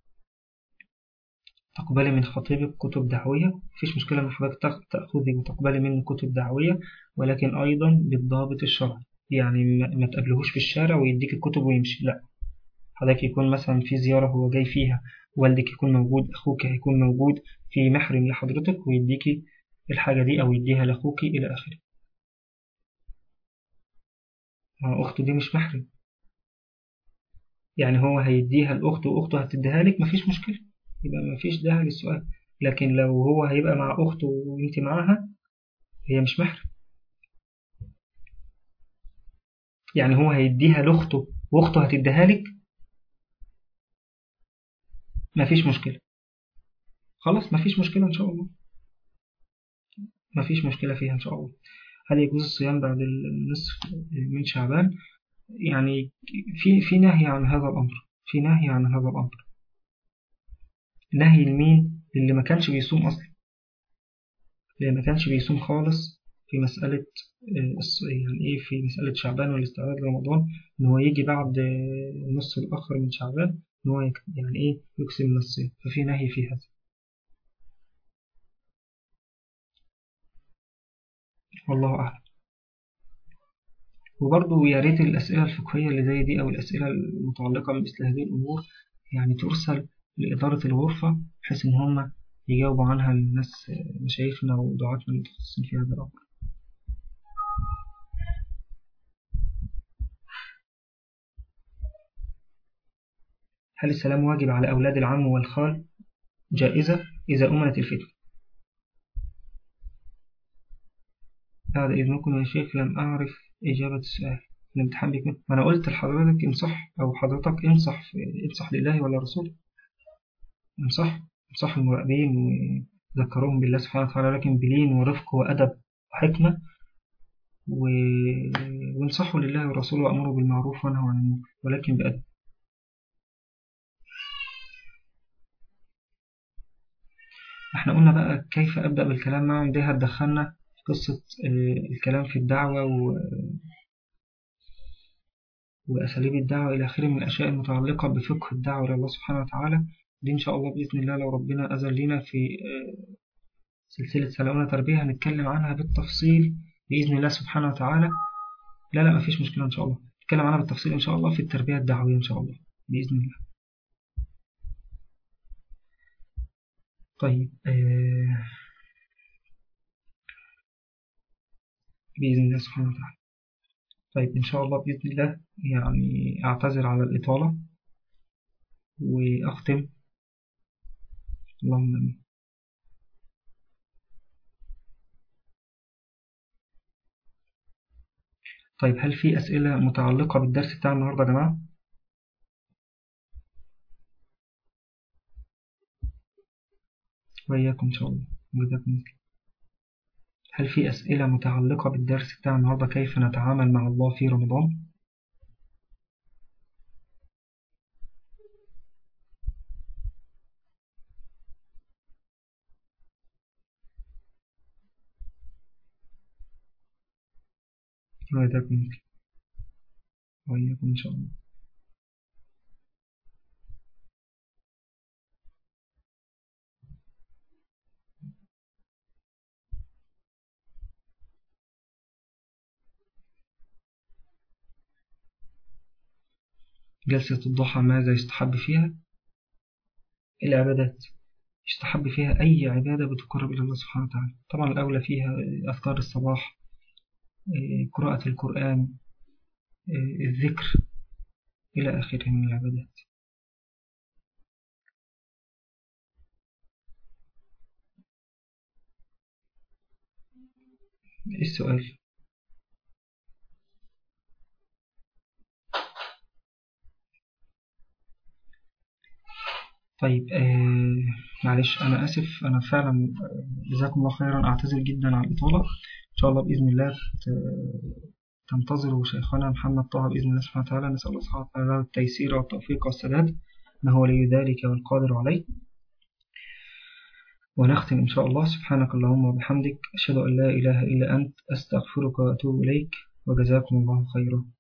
تقبلي من خطيبك كتب دعوية مفيش مشكلة إن حضرتك تأخذي وتقبلي منه كتب دعوية ولكن أيضا بالضابط الشرعي يعني ما تقابلهوش في الشارع ويديك الكتب ويمشي لا حضرتك يكون مثلا في زيارة هو جاي فيها والدك يكون موجود أخوك هيكون موجود في محرم لحضرتك ويديكي الحاجة دي أو يديها لأخوك إلى آخره أخته دي مش محرم يعني هو هيديها الأخت وأخته هتديها لك مفيش مشكلة يبقى مفيش داعي للسؤال لكن لو هو هيبقى مع أخته وانت معاها هي مش محرم يعني هو هيديها لأخته وأخته هتديها لك مفيش مشكلة خلاص مفيش مشكلة إن شاء الله مفيش مشكلة فيها إن شاء الله هل يجوز الصيام بعد النصف من شعبان يعني في في نهي عن هذا الأمر في نهي عن هذا الأمر نهي المين اللي ما كانش بيصوم أصلا اللي ما كانش بيصوم خالص في مسألة يعني إيه في مسألة شعبان والاستعداد لرمضان إن هو يجي بعد النص الآخر من شعبان إن هو يعني إيه يكسب من الصيام ففي نهي في هذا والله أعلم وبرضه يا ريت الأسئلة الفقهية اللي زي دي أو الأسئلة المتعلقة بمثل هذه الأمور يعني ترسل لإدارة الغرفة بحيث إن هم يجاوبوا عنها الناس مشايخنا ودعاتنا المتخصصين في هذا الأمر هل السلام واجب على أولاد العم والخال جائزة إذا أمنت الفتنة بعد إذنكم يا شيخ لم أعرف إجابة السؤال الامتحان بيكون ما أنا قلت لحضرتك انصح أو حضرتك انصح انصح لله ولا رسوله انصح انصح المراقبين وذكرهم بالله سبحانه وتعالى لكن بلين ورفق وأدب وحكمة و... وانصحوا لله ورسوله وأمروا بالمعروف وانهوا عن المنكر ولكن بأدب احنا قلنا بقى كيف أبدأ بالكلام معهم دي هتدخلنا قصة الكلام في الدعوة و... وأساليب الدعوة إلى آخره من الأشياء المتعلقة بفقه الدعوة إلى الله سبحانه وتعالى دي إن شاء الله بإذن الله لو ربنا أذن لنا في سلسلة سلامنا تربية هنتكلم عنها بالتفصيل بإذن الله سبحانه وتعالى لا لا مفيش مشكلة إن شاء الله نتكلم عنها بالتفصيل إن شاء الله في التربية الدعوية إن شاء الله بإذن الله طيب آه بإذن الله سبحانه وتعالى طيب إن شاء الله بإذن الله يعني أعتذر على الإطالة وأختم اللهم أمين طيب هل في أسئلة متعلقة بالدرس بتاع النهاردة يا جماعة؟ وإياكم إن شاء الله وجزاكم الله هل في أسئلة متعلقة بالدرس بتاع النهاردة كيف نتعامل مع الله في رمضان؟ وإياكم الله وإياكم إن شاء الله جلسة الضحى ماذا يستحب فيها العبادات يستحب فيها أي عبادة بتقرب إلى الله سبحانه وتعالى طبعا الأولى فيها أذكار الصباح قراءة القرآن الذكر إلى آخره من العبادات إيه السؤال طيب آه معلش أنا آسف أنا فعلا جزاكم الله خيرا أعتذر جدا على الإطالة إن شاء الله بإذن الله تنتظروا شيخنا محمد طه بإذن الله سبحانه وتعالى نسأل الله سبحانه وتعالى التيسير والتوفيق والسداد ما هو لي ذلك والقادر عليه ونختم إن شاء الله سبحانك اللهم وبحمدك أشهد أن لا إله إلا أنت أستغفرك وأتوب إليك وجزاكم الله خيرا